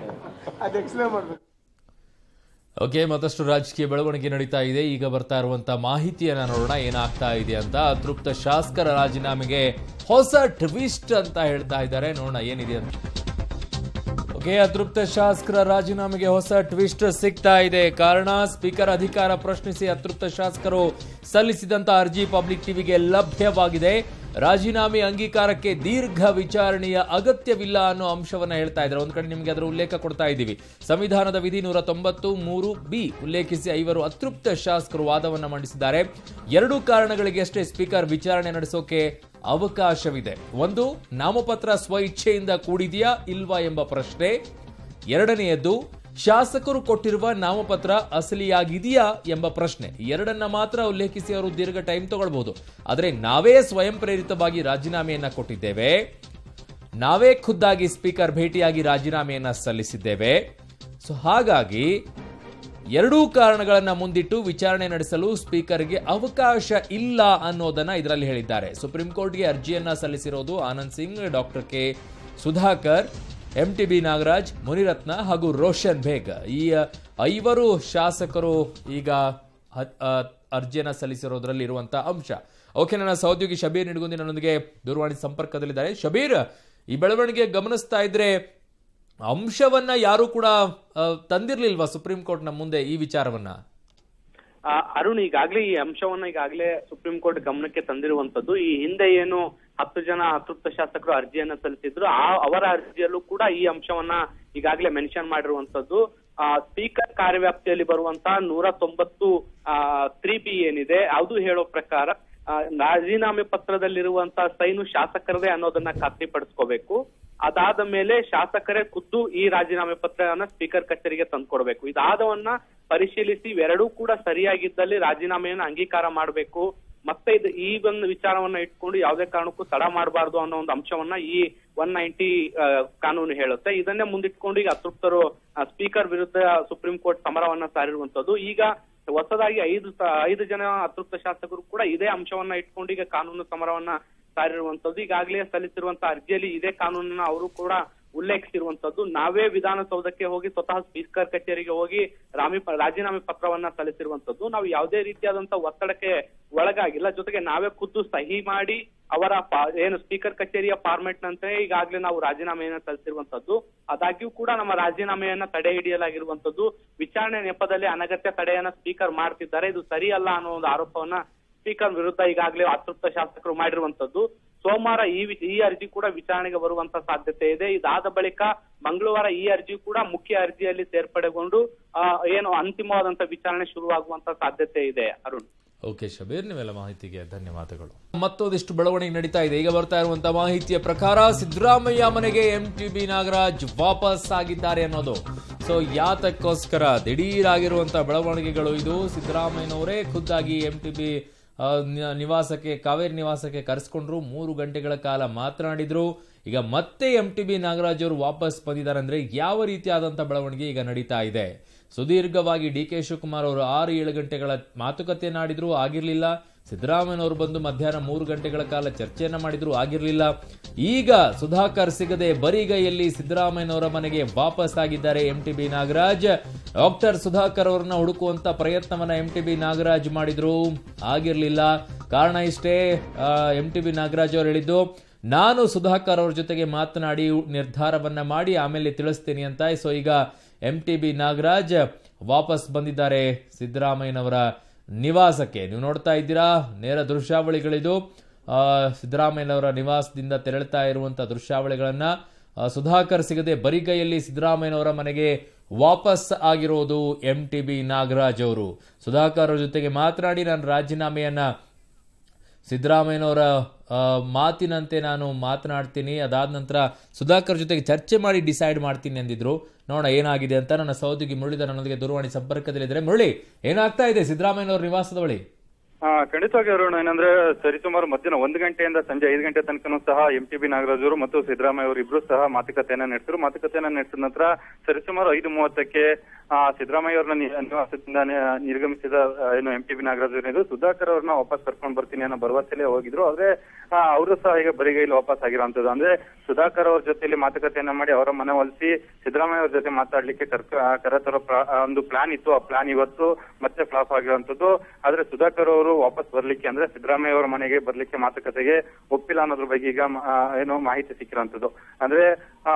ಓಕೆ ಮತ್ತಷ್ಟು ರಾಜಕೀಯ ಬೆಳವಣಿಗೆ ನಡೀತಾ ಇದೆ ಈಗ ಬರ್ತಾ ಇರುವಂತ ಮಾಹಿತಿಯನ್ನ ನೋಡೋಣ ಏನಾಗ್ತಾ ಇದೆ ಅಂತ ಅತೃಪ್ತ ಶಾಸಕರ ರಾಜೀನಾಮೆಗೆ ಹೊಸ ಟ್ವಿಸ್ಟ್ ಅಂತ ಹೇಳ್ತಾ ಇದ್ದಾರೆ ನೋಡೋಣ ಏನಿದೆ ಅಂತ ಓಕೆ ಅತೃಪ್ತ ಶಾಸಕರ ರಾಜೀನಾಮೆಗೆ ಹೊಸ ಟ್ವಿಸ್ಟ್ ಸಿಗ್ತಾ ಇದೆ ಕಾರಣ ಸ್ಪೀಕರ್ ಅಧಿಕಾರ ಪ್ರಶ್ನಿಸಿ ಅತೃಪ್ತ ಶಾಸಕರು ಸಲ್ಲಿಸಿದಂತ ಅರ್ಜಿ ಪಬ್ಲಿಕ್ ಟಿವಿಗೆ ಲಭ್ಯವಾಗಿದೆ ರಾಜೀನಾಮೆ ಅಂಗೀಕಾರಕ್ಕೆ ದೀರ್ಘ ವಿಚಾರಣೆಯ ಅಗತ್ಯವಿಲ್ಲ ಅನ್ನೋ ಅಂಶವನ್ನ ಹೇಳ್ತಾ ಇದ್ದಾರೆ ಒಂದ್ ಕಡೆ ನಿಮಗೆ ಅದರ ಉಲ್ಲೇಖ ಕೊಡ್ತಾ ಇದ್ದೀವಿ ಸಂವಿಧಾನದ ವಿಧಿ ನೂರ ತೊಂಬತ್ತು ಮೂರು ಬಿ ಉಲ್ಲೇಖಿಸಿ ಐವರು ಅತೃಪ್ತ ಶಾಸಕರು ವಾದವನ್ನ ಮಂಡಿಸಿದ್ದಾರೆ ಎರಡು ಕಾರಣಗಳಿಗೆ ಅಷ್ಟೇ ಸ್ಪೀಕರ್ ವಿಚಾರಣೆ ನಡೆಸೋಕೆ ಅವಕಾಶವಿದೆ ಒಂದು ನಾಮಪತ್ರ ಸ್ವ ಇಚ್ಛೆಯಿಂದ ಕೂಡಿದೆಯಾ ಇಲ್ವಾ ಎಂಬ ಪ್ರಶ್ನೆ ಎರಡನೆಯದ್ದು ಶಾಸಕರು ಕೊಟ್ಟಿರುವ ನಾಮಪತ್ರ ಅಸಲಿಯಾಗಿದೆಯಾ ಎಂಬ ಪ್ರಶ್ನೆ ಎರಡನ್ನ ಮಾತ್ರ ಉಲ್ಲೇಖಿಸಿ ಅವರು ದೀರ್ಘ ಟೈಮ್ ತಗೊಳ್ಬಹುದು ಆದರೆ ನಾವೇ ಸ್ವಯಂ ಪ್ರೇರಿತವಾಗಿ ರಾಜೀನಾಮೆಯನ್ನ ಕೊಟ್ಟಿದ್ದೇವೆ ನಾವೇ ಖುದ್ದಾಗಿ ಸ್ಪೀಕರ್ ಭೇಟಿಯಾಗಿ ರಾಜೀನಾಮೆಯನ್ನ ಸಲ್ಲಿಸಿದ್ದೇವೆ ಸೊ ಹಾಗಾಗಿ ಎರಡೂ ಕಾರಣಗಳನ್ನ ಮುಂದಿಟ್ಟು ವಿಚಾರಣೆ ನಡೆಸಲು ಸ್ಪೀಕರ್ಗೆ ಅವಕಾಶ ಇಲ್ಲ ಅನ್ನೋದನ್ನ ಇದರಲ್ಲಿ ಹೇಳಿದ್ದಾರೆ ಸುಪ್ರೀಂ ಕೋರ್ಟ್ಗೆ ಅರ್ಜಿಯನ್ನ ಸಲ್ಲಿಸಿರೋದು Anand Singh doctor K Sudhakar M T B Nagaraj Munirathna ಹಾಗೂ ರೋಷನ್ ಬೇಗ್ ಈ ಐವರು ಶಾಸಕರು ಈಗ ಹ- ಆ, ಅರ್ಜಿಯನ್ನ ಸಲ್ಲಿಸಿರೋದ್ರಲ್ಲಿ ಇರುವಂತ ಅಂಶ ಓಕೆ ನನ್ನ ಸಹೋದ್ಯೋಗಿ ಶಬೀರ್ ನಿಡ್ಗುಂದಿ ನನ್ನೊಂದಿಗೆ ದೂರವಾಣಿ ಸಂಪರ್ಕದಲ್ಲಿದ್ದಾರೆ ಶಬೀರ್ ಈ ಬೆಳವಣಿಗೆ ಗಮನಿಸ್ತಾ ಇದ್ರೆ ಅಂಶವನ್ನ ಯಾರು ಕೂಡ ಆ, ತಂದಿರ್ಲಿಲ್ವಾ ಸುಪ್ರೀಂ ಕೋರ್ಟ್ನ ಮುಂದೆ ಈ ವಿಚಾರವನ್ನ ಆ, ಅರುಣ್ ಈಗಾಗ್ಲೇ ಈ ಅಂಶವನ್ನ ಈಗಾಗಲೇ ಸುಪ್ರೀಂ ಕೋರ್ಟ್ ಗಮನಕ್ಕೆ ತಂದಿರುವಂತದ್ದು ಈ ಹಿಂದೆ ಏನು ಹತ್ತು ಜನ ಅತೃಪ್ತ ಶಾಸಕರು ಅರ್ಜಿಯನ್ನ ಸಲ್ಲಿಸಿದ್ರು ಆ ಅವರ ಅರ್ಜಿಯಲ್ಲೂ ಕೂಡ ಈ ಅಂಶವನ್ನ ಈಗಾಗಲೇ ಮೆನ್ಷನ್ ಮಾಡಿರುವಂತದ್ದು ಆ, ಸ್ಪೀಕರ್ ಕಾರ್ಯವ್ಯಾಪ್ತಿಯಲ್ಲಿ ಬರುವಂತಹ ನೂರ ತೊಂಬತ್ತು ತ್ರೀ ಬಿ ಏನಿದೆ ಅದು ಹೇಳೋ ಪ್ರಕಾರ ಆ, ರಾಜೀನಾಮೆ ಪತ್ರದಲ್ಲಿರುವಂತಹ ಸೈನು ಶಾಸಕರದೇ ಅನ್ನೋದನ್ನ ಖಾತ್ರಿಪಡಿಸ್ಕೋಬೇಕು ಅದಾದ ಮೇಲೆ ಶಾಸಕರೇ ಖುದ್ದು ಈ ರಾಜೀನಾಮೆ ಪತ್ರವನ್ನ ಸ್ಪೀಕರ್ ಕಚೇರಿಗೆ ತಂದ್ಕೊಡ್ಬೇಕು ಇದಾದವನ್ನ ಪರಿಶೀಲಿಸಿ ಇವೆರಡೂ ಕೂಡ ಸರಿಯಾಗಿದ್ದಲ್ಲಿ ರಾಜೀನಾಮೆಯನ್ನ ಅಂಗೀಕಾರ ಮಾಡಬೇಕು ಮತ್ತೆ ಇದು ಈ ಒಂದು ವಿಚಾರವನ್ನ ಇಟ್ಕೊಂಡು ಯಾವುದೇ ಕಾರಣಕ್ಕೂ ತಡ ಮಾಡಬಾರ್ದು ಅನ್ನೋ ಒಂದು ಅಂಶವನ್ನ ಈ ಒನ್ ನೈಂಟಿ ಕಾನೂನು ಹೇಳುತ್ತೆ ಇದನ್ನೇ ಮುಂದಿಟ್ಕೊಂಡು ಈಗ ಅತೃಪ್ತರು ಸ್ಪೀಕರ್ ವಿರುದ್ಧ ಸುಪ್ರೀಂ ಕೋರ್ಟ್ ಸಮರವನ್ನ ಸಾರಿರುವಂತದ್ದು ಈಗ ಹೊಸದಾಗಿ ಐದು ಸ- ಐದು ಜನ ಅತೃಪ್ತ ಶಾಸಕರು ಕೂಡ ಇದೇ ಅಂಶವನ್ನ ಇಟ್ಕೊಂಡು ಈಗ ಕಾನೂನು ಸಮರವನ್ನ ಸಾರಿರುವಂತದ್ದು ಈಗಾಗಲೇ ಸಲ್ಲಿಸಿರುವಂತಹ ಅರ್ಜಿಯಲ್ಲಿ ಇದೇ ಕಾನೂನನ್ನ ಅವರು ಕೂಡ ಉಲ್ಲೇಖಿಸಿರುವಂತದ್ದು ನಾವೇ ವಿಧಾನಸೌಧಕ್ಕೆ ಹೋಗಿ ಸ್ವತಃ ಸ್ಪೀಕರ್ ಕಚೇರಿಗೆ ಹೋಗಿ ರಾಮಿ ರಾಜೀನಾಮೆ ಪತ್ರವನ್ನ ಸಲ್ಲಿಸಿರುವಂತದ್ದು ನಾವು ಯಾವುದೇ ರೀತಿಯಾದಂತಹ ಒತ್ತಡಕ್ಕೆ ಒಳಗಾಗಿಲ್ಲ ಜೊತೆಗೆ ನಾವೇ ಖುದ್ದು ಸಹಿ ಮಾಡಿ ಅವರ ಪಾ- ಏನು ಸ್ಪೀಕರ್ ಕಚೇರಿಯ ಫಾರ್ಮೆಟ್ ನಂತೆ ಈಗಾಗಲೇ ನಾವು ರಾಜೀನಾಮೆಯನ್ನ ಸಲ್ಲಿಸಿರುವಂತದ್ದು ಆದಾಗ್ಯೂ ಕೂಡ ನಮ್ಮ ರಾಜೀನಾಮೆಯನ್ನ ತಡೆ ಹಿಡಿಯಲಾಗಿರುವಂತದ್ದು ವಿಚಾರಣೆ ನೆಪದಲ್ಲಿ ಅನಗತ್ಯ ತಡೆಯನ್ನ ಸ್ಪೀಕರ್ ಮಾಡ್ತಿದ್ದಾರೆ ಇದು ಸರಿಯಲ್ಲ ಅನ್ನೋ ಒಂದು ಆರೋಪವನ್ನ ಸ್ಪೀಕರ್ ವಿರುದ್ಧ ಈಗಾಗಲೇ ಅತೃಪ್ತ ಶಾಸಕರು ಮಾಡಿರುವಂತದ್ದು ಸೋಮವಾರ ಈ ವಿ- ಈ ಅರ್ಜಿ ಕೂಡ ವಿಚಾರಣೆಗೆ ಬರುವಂತ ಸಾಧ್ಯತೆ ಇದೆ ಇದಾದ ಬಳಿಕ ಮಂಗಳವಾರ ಈ ಅರ್ಜಿ ಕೂಡ ಮುಖ್ಯ ಅರ್ಜಿಯಲ್ಲಿ ಸೇರ್ಪಡೆಗೊಂಡು ಆ, ಏನು ಅಂತಿಮವಾದಂತ ವಿಚಾರಣೆ ಶುರುವಾಗುವಂತ ಸಾಧ್ಯತೆ ಇದೆ ಅರುಣ್ ಓಕೆ ಶಬೀರ್ ನೀವೆಲ್ಲ ಮಾಹಿತಿಗೆ ಧನ್ಯವಾದಗಳು ಮತ್ತೊಂದಿಷ್ಟು ಬೆಳವಣಿಗೆ ನಡೀತಾ ಇದೆ ಈಗ ಬರ್ತಾ ಇರುವಂತಹ ಮಾಹಿತಿಯ ಪ್ರಕಾರ ಸಿದ್ದರಾಮಯ್ಯ ಮನೆಗೆ ಎಂ ಟಿ ಬಿ ನಾಗರಾಜ್ ವಾಪಸ್ ಆಗಿದ್ದಾರೆ ಅನ್ನೋದು ಸೊ ಯಾತಕ್ಕೋಸ್ಕರ ದಿಢೀರ್ ಆಗಿರುವಂತಹ ಬೆಳವಣಿಗೆಗಳು ಇದು ಸಿದ್ದರಾಮಯ್ಯನವರೇ ಖುದ್ದಾಗಿ ಎಂ ಟಿ ಬಿ ನಿವಾಸಕ್ಕೆ ಕಾವೇರಿ ನಿವಾಸಕ್ಕೆ ಕರೆಸ್ಕೊಂಡ್ರು ಮೂರು ಗಂಟೆಗಳ ಕಾಲ ಮಾತನಾಡಿದ್ರು ಈಗ ಮತ್ತೆ ಎಂ ಟಿ ಬಿ ನಾಗರಾಜ್ ಅವರು ವಾಪಸ್ ಬಂದಿದ್ದಾರೆ ಅಂದ್ರೆ ಯಾವ ರೀತಿಯಾದಂಥ ಬೆಳವಣಿಗೆ ಈಗ ನಡೀತಾ ಇದೆ ಸುದೀರ್ಘವಾಗಿ ಡಿ ಕೆ ಶಿವಕುಮಾರ್ ಅವರು ಆರು ಏಳು ಗಂಟೆಗಳ ಮಾತುಕತೆಯನ್ನಾಡಿದ್ರು ಆಗಿರ್ಲಿಲ್ಲ ಸಿದ್ದರಾಮಯ್ಯನವರು ಬಂದು ಮಧ್ಯಾಹ್ನ ಮೂರು ಗಂಟೆಗಳ ಕಾಲ ಚರ್ಚೆಯನ್ನ ಮಾಡಿದ್ರು ಆಗಿರ್ಲಿಲ್ಲ ಈಗ ಸುಧಾಕರ್ ಸಿಗದೆ ಬರಿಗೈಯಲ್ಲಿ ಸಿದ್ದರಾಮಯ್ಯನವರ ಮನೆಗೆ ವಾಪಸ್ ಆಗಿದ್ದಾರೆ M T B Nagaraj doctor Sudhakar ಅವರನ್ನ ಹುಡುಕುವಂತ ಪ್ರಯತ್ನವನ್ನ ಎಂ ಟಿ ಬಿ ನಾಗರಾಜ್ ಮಾಡಿದ್ರು ಆಗಿರ್ಲಿಲ್ಲ ಕಾರಣ ಇಷ್ಟೇ ಎಂ ಟಿ ಬಿ ನಾಗರಾಜ್ ಅವರು ಹೇಳಿದ್ದು ನಾನು ಸುಧಾಕರ್ ಅವ್ರ ಜೊತೆಗೆ ಮಾತನಾಡಿ ನಿರ್ಧಾರವನ್ನ ಮಾಡಿ ಆಮೇಲೆ ತಿಳಿಸ್ತೀನಿ ಅಂತ ಸೊ ಈಗ ಎಂ ಟಿ ಬಿ ನಾಗರಾಜ್ ವಾಪಸ್ ಬಂದಿದ್ದಾರೆ ಸಿದ್ದರಾಮಯ್ಯನವರ ನಿವಾಸಕ್ಕೆ ನೀವು ನೋಡ್ತಾ ಇದ್ದೀರಾ ನೇರ ದೃಶ್ಯಾವಳಿಗಳಿದು ಆ, ಸಿದ್ದರಾಮಯ್ಯನವರ ನಿವಾಸದಿಂದ ತೆರಳುತ್ತಾ ಇರುವಂತ ದೃಶ್ಯಾವಳಿಗಳನ್ನ ಆ, ಸುಧಾಕರ್ ಸಿಗದೆ ಬರಿಗೈಯಲ್ಲಿ ಸಿದ್ದರಾಮಯ್ಯನವರ ಮನೆಗೆ ವಾಪಸ್ ಆಗಿರೋದು ಎಂ ಟಿ ಬಿ ನಾಗರಾಜ್ ಅವರು ಸುಧಾಕರ್ ಅವ್ರ ಜೊತೆಗೆ ಮಾತನಾಡಿ ನಾನು ರಾಜೀನಾಮೆಯನ್ನ ಸಿದ್ದರಾಮಯ್ಯನವರ ಆ, ಮಾತಿನಂತೆ ನಾನು ಮಾತನಾಡ್ತೀನಿ ಅದಾದ ನಂತರ ಸುಧಾಕರ್ ಜೊತೆಗೆ ಚರ್ಚೆ ಮಾಡಿ ಡಿಸೈಡ್ ಮಾಡ್ತೀನಿ ಅಂದಿದ್ರು ನೋಡೋಣ ಏನಾಗಿದೆ ಅಂತ ನನ್ನ ಸಹೋದ್ಯೋಗಿ ಮುರಳಿಧರ್ ನನ್ನೊಂದಿಗೆ ದೂರವಾಣಿ ಸಂಪರ್ಕದಲ್ಲಿದ್ದಾರೆ ಮುರಳಿ ಏನಾಗ್ತಾ ಇದೆ ಸಿದ್ದರಾಮಯ್ಯನವರ ನಿವಾಸದ ಬಳಿ ಹಾ ಖಂಡಿತವಾಗಿ ಅರುಣ್ ಏನಂದ್ರೆ ಸರಿಸುಮಾರು ಮಧ್ಯಾಹ್ನ ಒಂದು ಗಂಟೆಯಿಂದ ಸಂಜೆ ಐದು ಗಂಟೆ ತನಕನೂ ಸಹ ಎಂ ಟಿ ಬಿ ನಾಗರಾಜ್ ಅವರು ಮತ್ತು ಸಿದ್ದರಾಮಯ್ಯ ಅವರು ಇಬ್ರು ಸಹ ಮಾತುಕತೆಯನ್ನ ನಡೆಸಿದ್ರು ಮಾತುಕತೆಯನ್ನ ನಡೆಸಿದ ನಂತರ ಸರಿಸುಮಾರು ಐದು ಮೂವತ್ತಕ್ಕೆ ಆ, ಸಿದ್ದರಾಮಯ್ಯ ಅವ್ರನ್ನ ನಿ- ನಿವಾಸದಿಂದ ನಿ- ನಿರ್ಗಮಿಸಿದ ಆ, ಏನು ಎಂ ಟಿ ಬಿ ನಾಗರಾಜ್ ಏನಿದ್ರು ಸುಧಾಕರ್ ಅವ್ರನ್ನ ವಾಪಸ್ ಕರ್ಕೊಂಡು ಬರ್ತೀನಿ ಅನ್ನೋ ಭರವಸೆಲೆ ಹೋಗಿದ್ರು ಆದ್ರೆ ಆ, ಅವರು ಸಹ ಈಗ ಬರಿಗೈಲಿ ವಾಪಸ್ ಆಗಿರೋಂಥದ್ದು ಅಂದ್ರೆ ಸುಧಾಕರ್ ಅವ್ರ ಜೊತೆಲಿ ಮಾತುಕತೆಯನ್ನ ಮಾಡಿ ಅವರ ಮನೆ ಒಲಿಸಿ ಸಿದ್ದರಾಮಯ್ಯ ಅವ್ರ ಜೊತೆ ಮಾತಾಡ್ಲಿಕ್ಕೆ ಕರ್ಕ ಕರೆತರೋ ಪ್ರ- ಆ, ಒಂದು ಪ್ಲಾನ್ ಇತ್ತು ಆ ಪ್ಲಾನ್ ಇವತ್ತು ಮತ್ತೆ ಫ್ಲಾಪ್ ಆಗಿರುವಂತದ್ದು ಆದ್ರೆ ಸುಧಾಕರ್ ಅವರು ವಾಪಸ್ ಬರ್ಲಿಕ್ಕೆ ಅಂದ್ರೆ ಸಿದ್ದರಾಮಯ್ಯ ಅವರ ಮನೆಗೆ ಬರ್ಲಿಕ್ಕೆ ಮಾತುಕತೆಗೆ ಒಪ್ಪಿಲ್ಲ ಅನ್ನೋದ್ರ ಬಗ್ಗೆ ಈಗ ಮ- ಆ, ಏನೋ ಮಾಹಿತಿ ಸಿಕ್ಕಿರೋಂಥದ್ದು ಅಂದ್ರೆ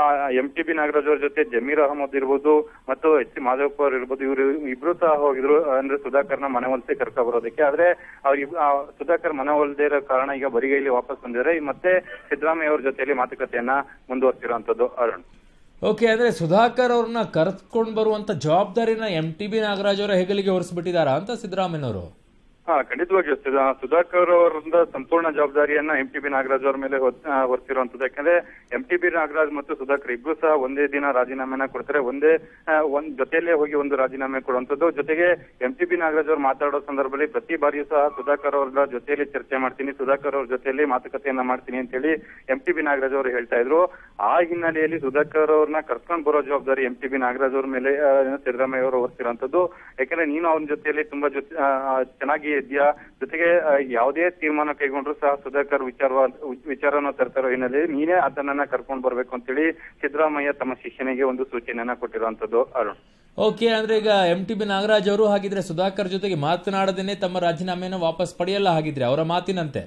ಎಂ ಟಿ ಬಿ ನಾಗರಾಜ್ ಅವ್ರ ಜೊತೆ ಜಮೀರ್ ಅಹಮದ್ ಇರ್ಬೋದು ಮತ್ತು ಎಚ್ ಸಿ ಮಾಧವಪ್ಪ ಅವ್ರು ಇರ್ಬೋದು ಇವರು ಇಬ್ರು ಸಹ ಹೋಗಿದ್ರು ಅಂದ್ರೆ ಸುಧಾಕರ್ನ ಮನೆ ಒಲಿಸಿ ಕರ್ಕೊ ಬರೋದಕ್ಕೆ ಆದ್ರೆ ಅವ್ರ ಇಬ್- ಆ, ಸುಧಾಕರ್ ಮನೆ ಒಲ್ದೇ ಇರೋ ಕಾರಣ ಈಗ ಬರಿಗೈಲಿ ವಾಪಸ್ ಬಂದಿದ್ದಾರೆ ಮತ್ತೆ ಸಿದ್ದರಾಮಯ್ಯ ಅವ್ರ ಜೊತೆಯಲ್ಲಿ ಮಾತುಕತೆಯನ್ನ ಮುಂದುವರ್ಸಿರುವಂತದ್ದು ಅರುಣ್ ಓಕೆ ಅಂದ್ರೆ ಸುಧಾಕರ್ ಅವ್ರನ್ನ ಕರೆದುಕೊಂಡು ಬರುವಂತ ಜವಾಬ್ದಾರಿನ ಎಂ ಟಿ ಬಿ ನಾಗರಾಜ್ ಅವರ ಹೆಗಲಿಗೆ ಹೊರಿಸ್ಬಿಟ್ಟಿದಾರಾ ಅಂತ ಸಿದ್ದರಾಮಯ್ಯನವರು ಹಾ ಖಂಡಿತವಾಗಿಯೂ ಸುಧಾ- ಸುಧಾಕರ್ ಅವರಿಂದ ಸಂಪೂರ್ಣ ಜವಾಬ್ದಾರಿಯನ್ನ ಎಂ ಟಿ ಬಿ ನಾಗರಾಜ್ ಅವ್ರ ಮೇಲೆ ಹೊತ್- ಆ, ಹೊರಿಸಿರುವಂತದ್ದು ಯಾಕಂದ್ರೆ ಎಂ ಟಿ ಬಿ ನಾಗರಾಜ್ ಮತ್ತು ಸುಧಾಕರ್ ಇಬ್ರು ಸಹ ಒಂದೇ ದಿನ ರಾಜೀನಾಮೆನ ಕೊಡ್ತಾರೆ ಒಂದೇ ಆ, ಒಂದ್ ಜೊತೆಯಲ್ಲೇ ಹೋಗಿ ಒಂದು ರಾಜೀನಾಮೆ ಕೊಡುವಂತದ್ದು ಜೊತೆಗೆ ಎಂ ಟಿ ಬಿ ನಾಗರಾಜ್ ಅವ್ರು ಮಾತಾಡೋ ಸಂದರ್ಭದಲ್ಲಿ ಪ್ರತಿ ಬಾರಿಯೂ ಸಹ ಸುಧಾಕರ್ ಅವ್ರ ಜೊತೆಯಲ್ಲಿ ಚರ್ಚೆ ಮಾಡ್ತೀನಿ ಸುಧಾಕರ್ ಅವ್ರ ಜೊತೆಯಲ್ಲಿ ಮಾತುಕತೆಯನ್ನ ಮಾಡ್ತೀನಿ ಅಂತೇಳಿ ಎಂ ಟಿ ಬಿ ನಾಗರಾಜ್ ಅವರು ಹೇಳ್ತಾ ಇದ್ರು ಆ ಹಿನ್ನೆಲೆಯಲ್ಲಿ ಸುಧಾಕರ್ ಅವ್ರನ್ನ ಕರ್ಕೊಂಡ್ ಬರೋ ಜವಾಬ್ದಾರಿ ಎಂ ಟಿ ಬಿ ನಾಗರಾಜ್ ಅವ್ರ ಮೇಲೆ ಆ, ಸಿದ್ದರಾಮಯ್ಯ ಅವರು ಹೊರಿಸಿರುವಂತದ್ದು ಯಾಕಂದ್ರೆ ನೀನು ಅವನ ಜೊತೆಯಲ್ಲಿ ತುಂಬಾ ಜೊತೆ ಆ, ಆ, ಚೆನ್ನಾಗಿ ಇದೆಯಾ ಜೊತೆಗೆ ಆ, ಯಾವುದೇ ತೀರ್ಮಾನ ಕೈಗೊಂಡ್ರು ಸಹ ಸುಧಾಕರ್ ವಿಚಾರ ವಿಚಾರನ ತರ್ತಾರೋ ಹಿನ್ನೆಲೆಯಲ್ಲಿ ನೀನೇ ಆತನನ್ನ ಕರ್ಕೊಂಡ್ ಬರ್ಬೇಕು ಅಂತೇಳಿ ಸಿದ್ದರಾಮಯ್ಯ ತಮ್ಮ ಶಿಷ್ಯನಿಗೆ ಒಂದು ಸೂಚನೆಯನ್ನ ಕೊಟ್ಟಿರುವಂತದ್ದು ಅರುಣ್ ಓಕೆ ಅಂದ್ರೆ ಈಗ ಎಂ ಟಿ ಬಿ ನಾಗರಾಜ್ ಅವರು ಹಾಗಿದ್ರೆ ಸುಧಾಕರ್ ಜೊತೆಗೆ ಮಾತನಾಡದೇನೆ ತಮ್ಮ ರಾಜೀನಾಮೆಯನ್ನು ವಾಪಸ್ ಪಡೆಯಲ್ಲ ಹಾಗಿದ್ರೆ ಅವರ ಮಾತಿನಂತೆ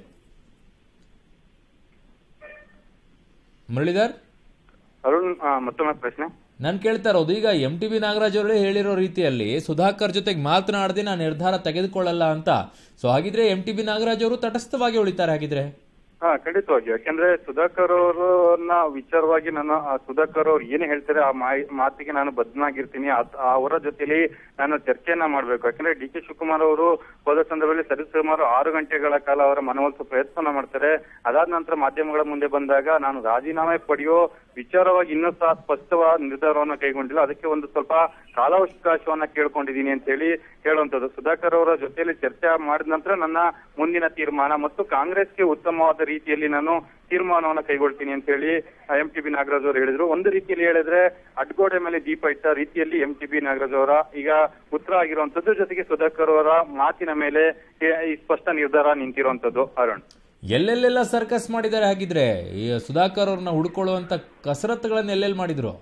ಮುರಳೀಧರ್ ಅರುಣ್ ಆ, ಮತ್ತೊಮ್ಮೆ ಪ್ರಶ್ನೆ ನಾನು ಕೇಳ್ತಾ ಇರೋದು ಈಗ ಎಂ ಟಿ ಬಿ ನಾಗರಾಜ್ ಅವರೇ ಹೇಳಿರೋ ರೀತಿಯಲ್ಲಿ ಸುಧಾಕರ್ ಜೊತೆಗೆ ಮಾತನಾಡದೆ ನಾನು ನಿರ್ಧಾರ ತೆಗೆದುಕೊಳ್ಳಲ್ಲ ಅಂತ ಸೊ ಹಾಗಿದ್ರೆ ಎಂ ಟಿ ಬಿ ನಾಗರಾಜ್ ಅವರು ತಟಸ್ಥವಾಗಿ ಉಳಿತಾರೆ ಹಾಗಿದ್ರೆ ಹಾ ಖಂಡಿತವಾಗಿ ಯಾಕೆಂದ್ರೆ ಸುಧಾಕರ್ ಅವರನ್ನ ವಿಚಾರವಾಗಿ ನಾನು ಆ ಸುಧಾಕರ್ ಅವ್ರು ಏನ್ ಹೇಳ್ತಾರೆ ಆ ಮಾಯಿ- ಮಾತಿಗೆ ನಾನು ಬದ್ಧನಾಗಿರ್ತೀನಿ ಅದ್- ಅವರ ಜೊತೆಲಿ ನಾನು ಚರ್ಚೆಯನ್ನ ಮಾಡ್ಬೇಕು ಯಾಕಂದ್ರೆ ಡಿ ಕೆ ಶಿವಕುಮಾರ್ ಅವರು ಹೋದ ಸಂದರ್ಭದಲ್ಲಿ ಸರಿಸುಮಾರು ಆರು ಗಂಟೆಗಳ ಕಾಲ ಅವರ ಮನವೊಲಿಸುವ ಪ್ರಯತ್ನ ಮಾಡ್ತಾರೆ ಅದಾದ ನಂತರ ಮಾಧ್ಯಮಗಳ ಮುಂದೆ ಬಂದಾಗ ನಾನು ರಾಜೀನಾಮೆ ಪಡೆಯೋ ವಿಚಾರವಾಗಿ ಇನ್ನೂ ಸಹ ಸ್ಪಷ್ಟವಾದ ನಿರ್ಧಾರವನ್ನ ಕೈಗೊಂಡಿಲ್ಲ ಅದಕ್ಕೆ ಒಂದು ಸ್ವಲ್ಪ ಕಾಲಾವಕಾಶವನ್ನ ಕೇಳ್ಕೊಂಡಿದ್ದೀನಿ ಅಂತ ಹೇಳಿ ಹೇಳುವಂತದ್ದು ಸುಧಾಕರ್ ಅವರ ಜೊತೆಯಲ್ಲಿ ಚರ್ಚೆ ಮಾಡಿದ ನಂತರ ನನ್ನ ಮುಂದಿನ ತೀರ್ಮಾನ ಮತ್ತು ಕಾಂಗ್ರೆಸ್ಗೆ ಉತ್ತಮವಾದ ರೀತಿಯಲ್ಲಿ ನಾನು ತೀರ್ಮಾನವನ್ನ ಕೈಗೊಳ್ತೀನಿ ಅಂತ ಹೇಳಿ ಎಂ ಟಿ ಬಿ ನಾಗರಾಜ್ ಅವರು ಹೇಳಿದ್ರು ಒಂದು ರೀತಿಯಲ್ಲಿ ಹೇಳಿದ್ರೆ ಅಡ್ಗೋಡೆ ಮೇಲೆ ದೀಪ ಇಟ್ಟ ರೀತಿಯಲ್ಲಿ ಎಂ ಟಿ ಬಿ ನಾಗರಾಜ್ ಅವರ ಈಗ ಉತ್ತರ ಆಗಿರುವಂತದ್ದು ಜೊತೆಗೆ ಸುಧಾಕರ್ ಅವರ ಮಾತಿನ ಮೇಲೆ ಈ- ಈ ಸ್ಪಷ್ಟ ನಿರ್ಧಾರ ನಿಂತಿರುವಂತದ್ದು ಅರುಣ್ ಎಲ್ಲೆಲ್ಲೆಲ್ಲ ಸರ್ಕಸ್ ಮಾಡಿದ್ದಾರೆ ಹಾಗಿದ್ರೆ ಈ ಸುಧಾಕರ್ ಅವ್ರನ್ನ ಹುಡ್ಕೊಳ್ಳುವಂತ ಕಸರತ್ತುಗಳನ್ನ ಎಲ್ಲೆಲ್ಲಿ ಮಾಡಿದ್ರು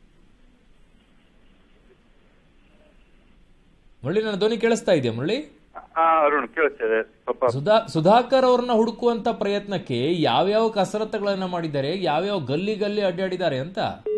ಮುರಳಿ ನನ್ನ ಧ್ವನಿ ಕೇಳಿಸ್ತಾ ಇದೆಯಾ ಮುರಳಿ ಆ, ಅರುಣ್ ಕೇಳಿಸ್ತದೆ ಸ್ವಲ್ಪ ಸುಧಾ ಸುಧಾಕರ್ ಅವ್ರನ್ನ ಹುಡುಕುವಂತ ಪ್ರಯತ್ನಕ್ಕೆ ಯಾವ್ಯಾವ ಕಸರತ್ತುಗಳನ್ನ ಮಾಡಿದ್ದಾರೆ ಯಾವ್ಯಾವ ಗಲ್ಲಿ ಗಲ್ಲಿ ಅಡ್ಡಾಡಿದ್ದಾರೆ ಅಂತ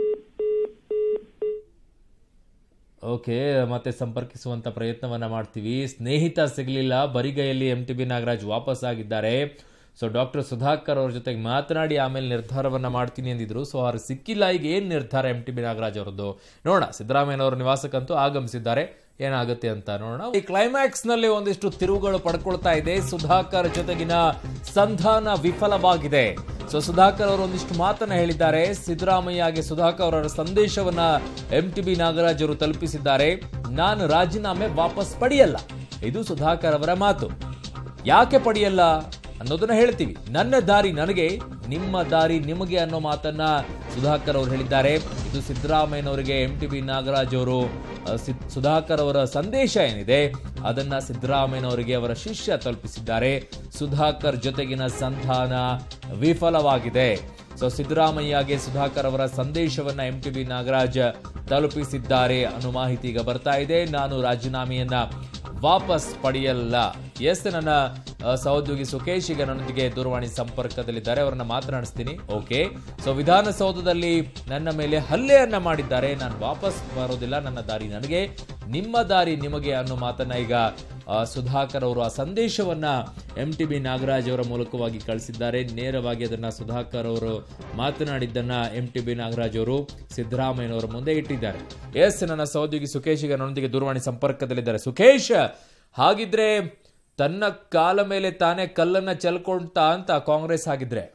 ಓಕೆ ಮತ್ತೆ ಸಂಪರ್ಕಿಸುವಂತ ಪ್ರಯತ್ನವನ್ನ ಮಾಡ್ತೀವಿ ಸ್ನೇಹಿತ ಸಿಗಲಿಲ್ಲ ಬರಿಗೈಯಲ್ಲಿ ಎಂ ಟಿ ಬಿ ನಾಗರಾಜ್ ವಾಪಸ್ ಆಗಿದ್ದಾರೆ ಸೊ ಡಾಕ್ಟರ್ ಸುಧಾಕರ್ ಅವ್ರ ಜೊತೆಗೆ ಮಾತನಾಡಿ ಆಮೇಲೆ ನಿರ್ಧಾರವನ್ನ ಮಾಡ್ತೀನಿ ಅಂದಿದ್ರು ಸೊ ಅವ್ರು ಸಿಕ್ಕಿಲ್ಲ ಈಗ ಏನ್ ನಿರ್ಧಾರ ಎಂ ಟಿ ಬಿ ನಾಗರಾಜ್ ಅವರದ್ದು ನೋಡೋಣ ಸಿದ್ದರಾಮಯ್ಯನವರ ನಿವಾಸಕ್ಕಂತೂ ಆಗಮಿಸಿದ್ದಾರೆ ಏನಾಗುತ್ತೆ ಅಂತ ನೋಡೋಣ ಈ ಕ್ಲೈಮ್ಯಾಕ್ಸ್ ನಲ್ಲಿ ಒಂದಿಷ್ಟು ತಿರುವುಗಳು ಪಡ್ಕೊಳ್ತಾ ಇದೆ ಸುಧಾಕರ್ ಜೊತೆಗಿನ ಸಂಧಾನ ವಿಫಲವಾಗಿದೆ ಸೊ ಸುಧಾಕರ್ ಅವರು ಒಂದಿಷ್ಟು ಮಾತನ್ನ ಹೇಳಿದ್ದಾರೆ ಸಿದ್ದರಾಮಯ್ಯಗೆ ಸುಧಾಕರ್ ಅವರ ಸಂದೇಶವನ್ನ ಎಂ ಟಿ ಬಿ ನಾಗರಾಜ್ ಅವರು ತಲುಪಿಸಿದ್ದಾರೆ ನಾನು ರಾಜೀನಾಮೆ ವಾಪಸ್ ಪಡೆಯಲ್ಲ ಇದು ಸುಧಾಕರ್ ಅವರ ಮಾತು ಯಾಕೆ ಪಡೆಯಲ್ಲ ಅನ್ನೋದನ್ನ ಹೇಳ್ತೀವಿ ನನ್ನ ದಾರಿ ನನಗೆ ನಿಮ್ಮ ದಾರಿ ನಿಮಗೆ ಅನ್ನೋ ಮಾತನ್ನ ಸುಧಾಕರ್ ಅವರು ಹೇಳಿದ್ದಾರೆ ಇದು ಸಿದ್ದರಾಮಯ್ಯನವರಿಗೆ ಎಂ ಟಿ ಬಿ ನಾಗರಾಜ್ ಅವರು ಅಹ್, ಸಿದ್- ಸುಧಾಕರ್ ಅವರ ಸಂದೇಶ ಏನಿದೆ ಅದನ್ನ ಸಿದ್ದರಾಮಯ್ಯನವರಿಗೆ ಅವರ ಶಿಷ್ಯ ತಲುಪಿಸಿದ್ದಾರೆ ಸುಧಾಕರ್ ಜೊತೆಗಿನ ಸಂಧಾನ ವಿಫಲವಾಗಿದೆ ಸೊ ಸಿದ್ದರಾಮಯ್ಯಗೆ ಸುಧಾಕರ್ ಅವರ ಸಂದೇಶವನ್ನ ಎಂ ಟಿ ಬಿ ನಾಗರಾಜ್ ತಲುಪಿಸಿದ್ದಾರೆ ಅನ್ನೋ ಮಾಹಿತಿ ಈಗ ಬರ್ತಾ ಇದೆ ನಾನು ರಾಜೀನಾಮೆಯನ್ನ ವಾಪಸ್ ಪಡೆಯಲ್ಲ ಎಸ್ ನನ್ನ ಆ, ಸಹೋದ್ಯೋಗಿ ಸುಖೇಶ್ ಈಗ ನನ್ನೊಂದಿಗೆ ದೂರವಾಣಿ ಸಂಪರ್ಕದಲ್ಲಿದ್ದಾರೆ ಅವರನ್ನ ಮಾತನಾಡಿಸ್ತೀನಿ ಓಕೆ ಸೊ ವಿಧಾನಸೌಧದಲ್ಲಿ ನನ್ನ ಮೇಲೆ ಹಲ್ಲೆಯನ್ನ ಮಾಡಿದ್ದಾರೆ ನಾನು ವಾಪಸ್ ಬರೋದಿಲ್ಲ ನನ್ನ ದಾರಿ ನನಗೆ ನಿಮ್ಮ ದಾರಿ ನಿಮಗೆ ಅನ್ನೋ ಮಾತನ್ನ ಈಗ ಆ, ಸುಧಾಕರ್ ಅವರು ಆ ಸಂದೇಶವನ್ನ ಎಂ ಟಿ ಬಿ ನಾಗರಾಜ್ ಅವರ ಮೂಲಕವಾಗಿ ಕಳಿಸಿದ್ದಾರೆ ನೇರವಾಗಿ ಅದನ್ನ ಸುಧಾಕರ್ ಅವರು ಮಾತನಾಡಿದ್ದನ್ನ ಎಂ ಟಿ ಬಿ ನಾಗರಾಜ್ ಅವರು ಸಿದ್ದರಾಮಯ್ಯನವರ ಮುಂದೆ ಇಟ್ಟಿದ್ದಾರೆ ಎಸ್ ನನ್ನ ಸಹೋದ್ಯೋಗಿ ಸುಖೇಶ್ ಈಗ ನನ್ನೊಂದಿಗೆ ದೂರವಾಣಿ ಸಂಪರ್ಕದಲ್ಲಿದ್ದಾರೆ ಸುಖೇಶ್ ಹಾಗಿದ್ರೆ ತನ್ನ ಕಾಲ ಮೇಲೆ ತಾನೇ ಕಲ್ಲನ್ನ ಚೆಲ್ಕೊಂತ ಅಂತ ಕಾಂಗ್ರೆಸ್ ಆಗಿದ್ರೆ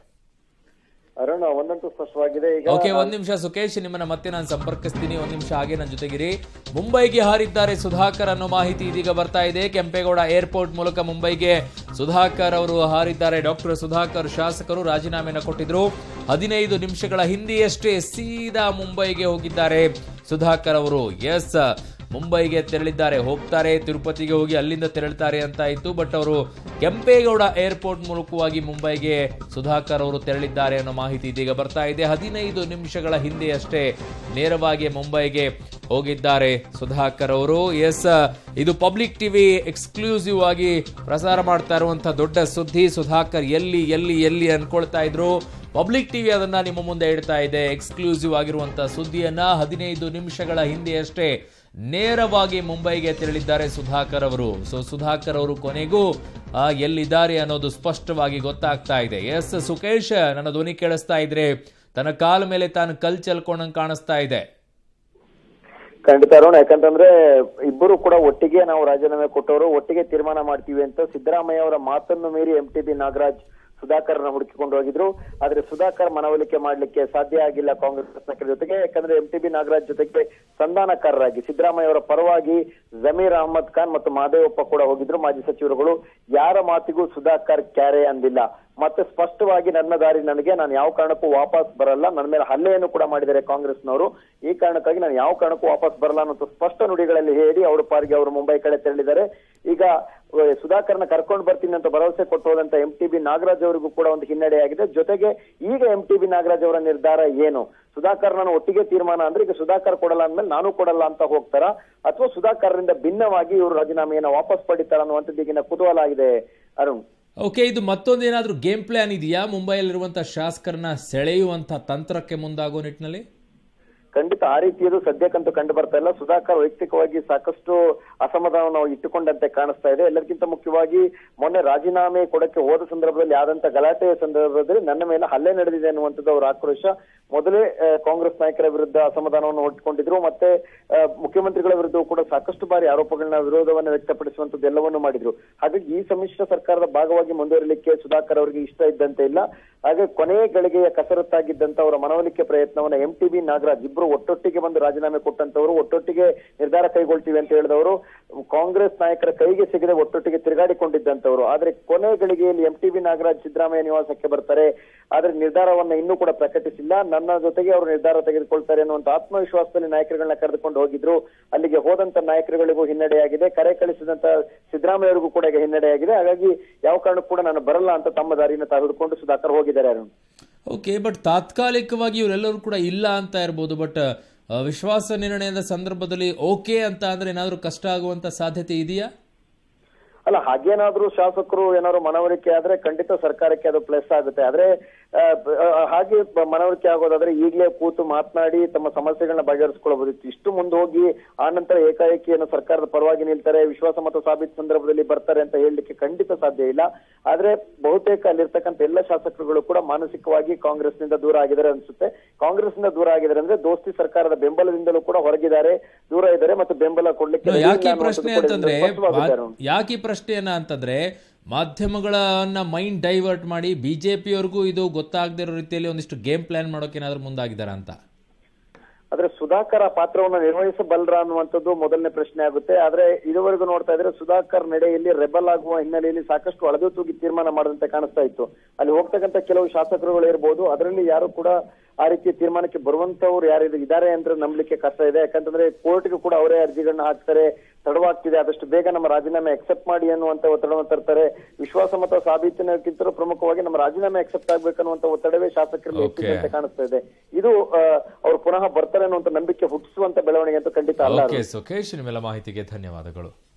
ಅರುಣ್ ಒಂದಂತೂ ಸ್ಪಷ್ಟವಾಗಿದೆ ಈಗ ಓಕೆ ಒಂದ್ ನಿಮಿಷ ಸುಖೇಶ್ ನಿಮ್ಮನ್ನ ಮತ್ತೆ ನಾನು ಸಂಪರ್ಕಿಸ್ತೀನಿ ಒಂದ್ ನಿಮಿಷ ಹಾಗೆ ನನ್ನ ಜೊತೆಗಿರಿ ಮುಂಬೈಗೆ ಹಾರಿದ್ದಾರೆ ಸುಧಾಕರ್ ಅನ್ನೋ ಮಾಹಿತಿ ಇದೀಗ ಬರ್ತಾ ಇದೆ ಕೆಂಪೇಗೌಡ ಏರ್ಪೋರ್ಟ್ ಮೂಲಕ ಮುಂಬೈಗೆ ಸುಧಾಕರ್ ಅವರು ಹಾರಿದ್ದಾರೆ ಡಾಕ್ಟರ್ ಸುಧಾಕರ್ ಶಾಸಕರು ರಾಜೀನಾಮೆನ ಕೊಟ್ಟಿದ್ರು ಹದಿನೈದು ನಿಮಿಷಗಳ ಹಿಂದೆಯಷ್ಟೇ ಸೀದಾ ಮುಂಬೈಗೆ ಹೋಗಿದ್ದಾರೆ ಸುಧಾಕರ್ ಅವರು ಎಸ್ ಮುಂಬೈಗೆ ತೆರಳಿದ್ದಾರೆ ಹೋಗ್ತಾರೆ ತಿರುಪತಿಗೆ ಹೋಗಿ ಅಲ್ಲಿಂದ ತೆರಳ್ತಾರೆ ಅಂತ ಇತ್ತು ಬಟ್ ಅವರು ಕೆಂಪೇಗೌಡ ಏರ್ಪೋರ್ಟ್ ಮೂಲಕವಾಗಿ ಮುಂಬೈಗೆ ಸುಧಾಕರ್ ಅವರು ತೆರಳಿದ್ದಾರೆ ಅನ್ನೋ ಮಾಹಿತಿ ಇದೀಗ ಬರ್ತಾ ಇದೆ ಹದಿನೈದು ನಿಮಿಷಗಳ ಹಿಂದೆಯಷ್ಟೇ ನೇರವಾಗಿ ಮುಂಬೈಗೆ ಹೋಗಿದ್ದಾರೆ ಸುಧಾಕರ್ ಅವರು ಎಸ್ ಇದು ಪಬ್ಲಿಕ್ ಟಿವಿ ಎಕ್ಸ್ಕ್ಲೂಸಿವ್ ಆಗಿ ಪ್ರಸಾರ ಮಾಡ್ತಾ ಇರುವಂತಹ ದೊಡ್ಡ ಸುದ್ದಿ ಸುಧಾಕರ್ ಎಲ್ಲಿ ಎಲ್ಲಿ ಎಲ್ಲಿ ಅನ್ಕೊಳ್ತಾ ಇದ್ರು ಪಬ್ಲಿಕ್ ಟಿವಿ ಅದನ್ನ ನಿಮ್ಮ ಮುಂದೆ ಇಡ್ತಾ ಇದೆ ಎಕ್ಸ್ಕ್ಲೂಸಿವ್ ಆಗಿರುವಂತಹ ಸುದ್ದಿಯನ್ನ ಹದಿನೈದು ನಿಮಿಷಗಳ ಹಿಂದೆಯಷ್ಟೇ ನೇರವಾಗಿ ಮುಂಬೈಗೆ ತೆರಳಿದ್ದಾರೆ ಸುಧಾಕರ್ ಅವರು ಸೊ ಸುಧಾಕರ್ ಅವರು ಕೊನೆಗೂ ಆ, ಎಲ್ಲಿದ್ದಾರೆ ಅನ್ನೋದು ಸ್ಪಷ್ಟವಾಗಿ ಗೊತ್ತಾಗ್ತಾ ಇದೆ ಎಸ್ ಸುಕೇಶ್ ನನ್ನ ಧ್ವನಿ ಕೇಳಿಸ್ತಾ ಇದ್ರೆ ತನ್ನ ಕಾಲ ಮೇಲೆ ತಾನು ಕಲ್ ಚೆಲ್ಕೊಂಡಂಗೆ ಕಾಣಿಸ್ತಾ ಇದೆ ಖಂಡಿತ ಅರುಣ್ ಯಾಕಂತಂದ್ರೆ ಇಬ್ಬರು ಕೂಡ ಒಟ್ಟಿಗೆ ನಾವು ರಾಜೀನಾಮೆ ಕೊಟ್ಟವರು ಒಟ್ಟಿಗೆ ತೀರ್ಮಾನ ಮಾಡ್ತೀವಿ ಅಂತ ಸಿದ್ದರಾಮಯ್ಯ ಅವರ ಮಾತನ್ನು ಮೀರಿ ಎಂ ಟಿ ಬಿ ನಾಗರಾಜ್ ಸುಧಾಕರ್ನ ಹುಡುಕಿಕೊಂಡು ಹೋಗಿದ್ರು ಆದ್ರೆ ಸುಧಾಕರ್ ಮನವೊಲಿಕೆ ಮಾಡ್ಲಿಕ್ಕೆ ಸಾಧ್ಯ ಆಗಿಲ್ಲ ಕಾಂಗ್ರೆಸ್ ಶಾಸಕರ ಜೊತೆಗೆ ಯಾಕಂದ್ರೆ ಎಂ ಟಿ ಬಿ ನಾಗರಾಜ್ ಜೊತೆಗೆ ಸಂಧಾನಕಾರರಾಗಿ ಸಿದ್ದರಾಮಯ್ಯ ಅವರ ಪರವಾಗಿ ಜಮೀರ್ ಅಹಮದ್ ಖಾನ್ ಮತ್ತು ಮಹದೇವಪ್ಪ ಕೂಡ ಹೋಗಿದ್ರು ಮಾಜಿ ಸಚಿವರುಗಳು ಯಾರ ಮಾತಿಗೂ ಸುಧಾಕರ್ ಕ್ಯಾರೆ ಅಂದಿಲ್ಲ ಮತ್ತೆ ಸ್ಪಷ್ಟವಾಗಿ ನನ್ನ ದಾರಿ ನನಗೆ ನಾನು ಯಾವ ಕಾರಣಕ್ಕೂ ವಾಪಸ್ ಬರಲ್ಲ ನನ್ನ ಮೇಲೆ ಹಲ್ಲೆಯನ್ನು ಕೂಡ ಮಾಡಿದ್ದಾರೆ ಕಾಂಗ್ರೆಸ್ನವರು ಈ ಕಾರಣಕ್ಕಾಗಿ ನಾನು ಯಾವ ಕಾರಣಕ್ಕೂ ವಾಪಸ್ ಬರಲ್ಲ ಅನ್ನೋ ಸ್ಪಷ್ಟ ನುಡಿಗಳಲ್ಲಿ ಹೇಳಿ ಅವರ ಪಾರಿಗೆ ಅವರು ಮುಂಬೈ ಕಡೆ ತೆರಳಿದ್ದಾರೆ ಈಗ ಅಹ್, ಸುಧಾಕರ್ನ ಕರ್ಕೊಂಡು ಬರ್ತೀನಿ ಅಂತ ಭರವಸೆ ಕೊಟ್ಟು ಹೋದಂತ ಎಂ ಟಿ ಬಿ ನಾಗರಾಜ್ ಅವರಿಗೂ ಕೂಡ ಒಂದು ಹಿನ್ನಡೆಯಾಗಿದೆ ಜೊತೆಗೆ ಈಗ ಎಂ ಟಿ ಬಿ ನಾಗರಾಜ್ ಅವರ ನಿರ್ಧಾರ ಏನು ಸುಧಾಕರ್ ನಾನು ಒಟ್ಟಿಗೆ ತೀರ್ಮಾನ ಅಂದ್ರೆ ಈಗ ಸುಧಾಕರ್ ಕೊಡಲ್ಲ ಅಂದ್ಮೇಲೆ ನಾನು ಕೊಡಲ್ಲ ಅಂತ ಹೋಗ್ತಾರ ಅಥವಾ ಸುಧಾಕರ್ರಿಂದ ಭಿನ್ನವಾಗಿ ಇವರು ರಾಜೀನಾಮೆಯನ್ನ ವಾಪಸ್ ಪಡಿತಾರ ಅನ್ನುವಂಥದ್ದು ಈಗಿನ ಕುತೂಹಲ ಆಗಿದೆ ಅರುಣ್ ಓಕೆ ಇದು ಮತ್ತೊಂದೇನಾದ್ರೂ ಗೇಮ್ ಪ್ಲಾನ್ ಇದೆಯಾ ಮುಂಬೈಯಲ್ಲಿರುವಂತ ಶಾಸಕರನ್ನ ಸೆಳೆಯುವಂತ ತಂತ್ರಕ್ಕೆ ಮುಂದಾಗೋ ನಿಟ್ಟಿನಲ್ಲಿ ಖಂಡಿತ ಆ ರೀತಿಯದು ಸದ್ಯಕ್ಕಂತೂ ಕಂಡು ಬರ್ತಾ ಇಲ್ಲ ಸುಧಾಕರ್ ವೈಯಕ್ತಿಕವಾಗಿ ಸಾಕಷ್ಟು ಅಸಮಾಧಾನ ನಾವು ಇಟ್ಟುಕೊಂಡಂತೆ ಕಾಣಿಸ್ತಾ ಇದೆ ಎಲ್ಲರಿಗಿಂತ ಮುಖ್ಯವಾಗಿ ಮೊನ್ನೆ ರಾಜೀನಾಮೆ ಕೊಡಕ್ಕೆ ಹೋದ ಸಂದರ್ಭದಲ್ಲಿ ಆದಂತ ಗಲಾಟೆಯ ಸಂದರ್ಭದಲ್ಲಿ ನನ್ನ ಮೇಲೆ ಹಲ್ಲೆ ನಡೆದಿದೆ ಅನ್ನುವಂಥದ್ದು ಅವರ ಆಕ್ರೋಶ ಮೊದಲೇ ಆ, ಕಾಂಗ್ರೆಸ್ ನಾಯಕರ ವಿರುದ್ಧ ಅಸಮಾಧಾನವನ್ನು ಹೊಟ್ಟುಕೊಂಡಿದ್ರು ಮತ್ತೆ ಆ, ಮುಖ್ಯಮಂತ್ರಿಗಳ ವಿರುದ್ಧವೂ ಕೂಡ ಸಾಕಷ್ಟು ಬಾರಿ ಆರೋಪಗಳನ್ನ ವಿರೋಧವನ್ನು ವ್ಯಕ್ತಪಡಿಸುವಂತದ್ದು ಎಲ್ಲವನ್ನೂ ಮಾಡಿದ್ರು ಹಾಗಾಗಿ ಈ ಸಮ್ಮಿಶ್ರ ಸರ್ಕಾರದ ಭಾಗವಾಗಿ ಮುಂದುವರಿಲಿಕ್ಕೆ ಸುಧಾಕರ್ ಅವರಿಗೆ ಇಷ್ಟ ಇದ್ದಂತೆ ಇಲ್ಲ ಹಾಗೆ ಕೊನೆಯ ಗಳಿಗೆಯ ಕಸರತ್ತಾಗಿದ್ದಂತ ಅವರ ಮನವೊಲಿಕೆ ಪ್ರಯತ್ನವನ್ನ ಎಂ ಟಿ ಬಿ ನಾಗರಾಜ್ ಇಬ್ರು ಒಟ್ಟೊಟ್ಟಿಗೆ ಬಂದು ರಾಜೀನಾಮೆ ಕೊಟ್ಟಂತವರು ಒಟ್ಟೊಟ್ಟಿಗೆ ನಿರ್ಧಾರ ಕೈಗೊಳ್ತೀವಿ ಅಂತ ಹೇಳಿದವರು ಕಾಂಗ್ರೆಸ್ ನಾಯಕರ ಕೈಗೆ ಸಿಗದೆ ಒಟ್ಟೊಟ್ಟಿಗೆ ತಿರುಗಾಡಿಕೊಂಡಿದ್ದಂತವರು ಆದ್ರೆ ಕೊನೆ ಗಳಿಗೆಯಲ್ಲಿ M T B Nagaraj Siddaramaiah ನಿವಾಸಕ್ಕೆ ಬರ್ತಾರೆ ಆದ್ರೆ ನಿರ್ಧಾರವನ್ನ ಇನ್ನೂ ಕೂಡ ಪ್ರಕಟಿಸಿಲ್ಲ ನನ್ನ ಜೊತೆಗೆ ಅವರು ನಿರ್ಧಾರ ತೆಗೆದುಕೊಳ್ತಾರೆ ಅನ್ನುವಂತ ಆತ್ಮವಿಶ್ವಾಸದಲ್ಲಿ ನಾಯಕರುಗಳನ್ನ ಕರೆದುಕೊಂಡು ಹೋಗಿದ್ರು ಅಲ್ಲಿಗೆ ಹೋದಂತ ನಾಯಕರುಗಳಿಗೂ ಹಿನ್ನಡೆಯಾಗಿದೆ ಕರೆ ಕಳಿಸಿದಂತ ಸಿದ್ದರಾಮಯ್ಯ ಅವರಿಗೂ ಕೂಡ ಈಗ ಹಿನ್ನಡೆಯಾಗಿದೆ ಹಾಗಾಗಿ ಯಾವ ಕಾರಣಕ್ಕೂ ಕೂಡ ನಾನು ಬರಲ್ಲ ಅಂತ ತಮ್ಮ ದಾರಿನ ತಾವು ಹಿಡ್ಕೊಂಡು ಸುಧಾಕರ್ ಹೋಗಿದ್ದಾರೆ ಅರುಣ್ ಓಕೆ ಬಟ್ ತಾತ್ಕಾಲಿಕವಾಗಿ ಇವರೆಲ್ಲರೂ ಕೂಡ ಇಲ್ಲ ಅಂತ ಇರ್ಬೋದು ಬಟ್ ವಿಶ್ವಾಸ ನಿರ್ಣಯದ ಸಂದರ್ಭದಲ್ಲಿ ಓಕೆ ಅಂತ ಅಂದ್ರೆ ಏನಾದರೂ ಕಷ್ಟ ಆಗುವಂತ ಸಾಧ್ಯತೆ ಇದೆಯಾ ಅಲ್ಲ ಹಾಗೇನಾದ್ರೂ ಶಾಸಕರು ಏನಾದ್ರು ಮನವರಿಕೆ ಆದ್ರೆ ಖಂಡಿತ ಸರ್ಕಾರಕ್ಕೆ ಅದು ಪ್ಲಸ್ ಆಗುತ್ತೆ ಆದ್ರೆ ಆ, ಬ- ಆ, ಹಾಗೆ ಬ- ಮನವರಿಕೆ ಆಗೋದಾದ್ರೆ ಈಗಲೇ ಕೂತು ಮಾತನಾಡಿ ತಮ್ಮ ಸಮಸ್ಯೆಗಳನ್ನ ಬಗೆಹರಿಸ್ಕೊಳ್ಬಹುದಿತ್ತು ಇಷ್ಟು ಮುಂದೆ ಹೋಗಿ ಆ ನಂತರ ಏಕಾಏಕಿ ಏನು ಸರ್ಕಾರದ ಪರವಾಗಿ ನಿಲ್ತಾರೆ ವಿಶ್ವಾಸ ಮತ ಸಾಬೀತು ಸಂದರ್ಭದಲ್ಲಿ ಬರ್ತಾರೆ ಅಂತ ಹೇಳಲಿಕ್ಕೆ ಖಂಡಿತ ಸಾಧ್ಯ ಇಲ್ಲ ಆದ್ರೆ ಬಹುತೇಕ ಅಲ್ಲಿರ್ತಕ್ಕಂಥ ಎಲ್ಲ ಶಾಸಕರುಗಳು ಕೂಡ ಮಾನಸಿಕವಾಗಿ ಕಾಂಗ್ರೆಸ್ನಿಂದ ದೂರ ಆಗಿದ್ದಾರೆ ಅನ್ಸುತ್ತೆ ಕಾಂಗ್ರೆಸ್ನಿಂದ ದೂರ ಆಗಿದ್ದಾರೆ ಅಂದ್ರೆ ದೋಸ್ತಿ ಸರ್ಕಾರದ ಬೆಂಬಲದಿಂದಲೂ ಕೂಡ ಹೊರಗಿದ್ದಾರೆ ದೂರ ಇದ್ದಾರೆ ಮತ್ತು ಬೆಂಬಲ ಕೊಡ್ಲಿಕ್ಕೆ ready ಯಾಕೆ ಇಲ್ಲ ಈ ಪ್ರಶ್ನೆ ಅನ್ನುವಂಥದ್ದು ಕೂಡ ಅಂತಂದ್ರೆ ಇದರಿಂದ ಸ್ಪಷ್ಟವಾಗುತ್ತೆ ಮಾ- ಅರುಣ್. ಯಾಕೆ ಈ ಪ್ರಶ್ನೆಯನ್ನ ಅಂತಂದ್ರೆ ಮಾಧ್ಯಮಗಳನ್ನ ಮೈಂಡ್ ಡೈವರ್ಟ್ ಮಾಡಿ ಬಿಜೆಪಿಯವ್ರಿಗೂ ಇದು ಗೊತ್ತಾಗದೇ ಇರೋ ರೀತಿಯಲ್ಲಿ ಒಂದಿಷ್ಟು ಗೇಮ್ ಪ್ಲಾನ್ ಮಾಡೋಕೆ ಏನಾದ್ರು ಮುಂದಾಗಿದ್ದಾರಾ ಅಂತ ಆದ್ರೆ ಸುಧಾಕರ್ ಆ ಪಾತ್ರವನ್ನ ನಿರ್ವಹಿಸಬಲ್ಲರ ಅನ್ನುವಂಥದ್ದು ಮೊದಲನೇ ಪ್ರಶ್ನೆ ಆಗುತ್ತೆ ಆದ್ರೆ ಇದುವರೆಗೂ ನೋಡ್ತಾ ಇದ್ರೆ ಸುಧಾಕರ್ ನಡೆಯಲ್ಲಿ ರೆಬಲ್ ಆಗುವ ಹಿನ್ನೆಲೆಯಲ್ಲಿ ಸಾಕಷ್ಟು ಅಳದು ತೂಗಿ ತೀರ್ಮಾನ ಮಾಡದಂತೆ ಕಾಣಿಸ್ತಾ ಇತ್ತು ಅಲ್ಲಿ ಹೋಗ್ತಕ್ಕಂಥ ಕೆಲವು ಶಾಸಕರುಗಳು ಇರ್ಬೋದು ಅದರಲ್ಲಿ ಯಾರು ಕೂಡ ಆ ರೀತಿಯ ತೀರ್ಮಾನಕ್ಕೆ ಬರುವಂತವ್ರು ಯಾರು ಇದ್ದಾರೆ ಅಂತ ನಂಬಲಿಕ್ಕೆ ಕಷ್ಟ ಇದೆ ಯಾಕಂತಂದ್ರೆ ಕೋರ್ಟ್ಗೂ ಕೂಡ ಅವರೇ ಅರ್ಜಿಗಳನ್ನ ಹಾಕ್ತಾರೆ ತಡವಾಗ್ತಿದೆ ಆದಷ್ಟು ಬೇಗ ನಮ್ಮ ರಾಜೀನಾಮೆ ಅಕ್ಸೆಪ್ಟ್ ಮಾಡಿ ಅನ್ನುವಂತ ಒತ್ತಡವನ್ನು ತರ್ತಾರೆ ವಿಶ್ವಾಸ ಮತ ಸಾಬೀತಿನಕ್ಕಿಂತ ಪ್ರಮುಖವಾಗಿ ನಮ್ಮ ರಾಜೀನಾಮೆ ಅಕ್ಸೆಪ್ಟ್ ಆಗ್ಬೇಕನ್ನುವಂತ ಒತ್ತಡವೇ ಶಾಸಕರಲ್ಲಿ Okay. ಹೆಚ್ಚಿದೆ ಅಂತ ಕಾಣಿಸ್ತಾ ಇದೆ ಇದು ಆ, ಅವ್ರು ಪುನಃ ಬರ್ತಾರೆ ಅನ್ನುವಂತ ನಂಬಿಕೆ ಹುಟ್ಟಿಸುವಂತ ಬೆಳವಣಿಗೆ ಅಂತ ಖಂಡಿತ ಅಲ್ಲ ಅದು. ಓಕೆ ಸುಖೇಶ್ ನಿಮ್ಮೆಲ್ಲ ಮಾಹಿತಿಗೆ ಧನ್ಯವಾದಗಳು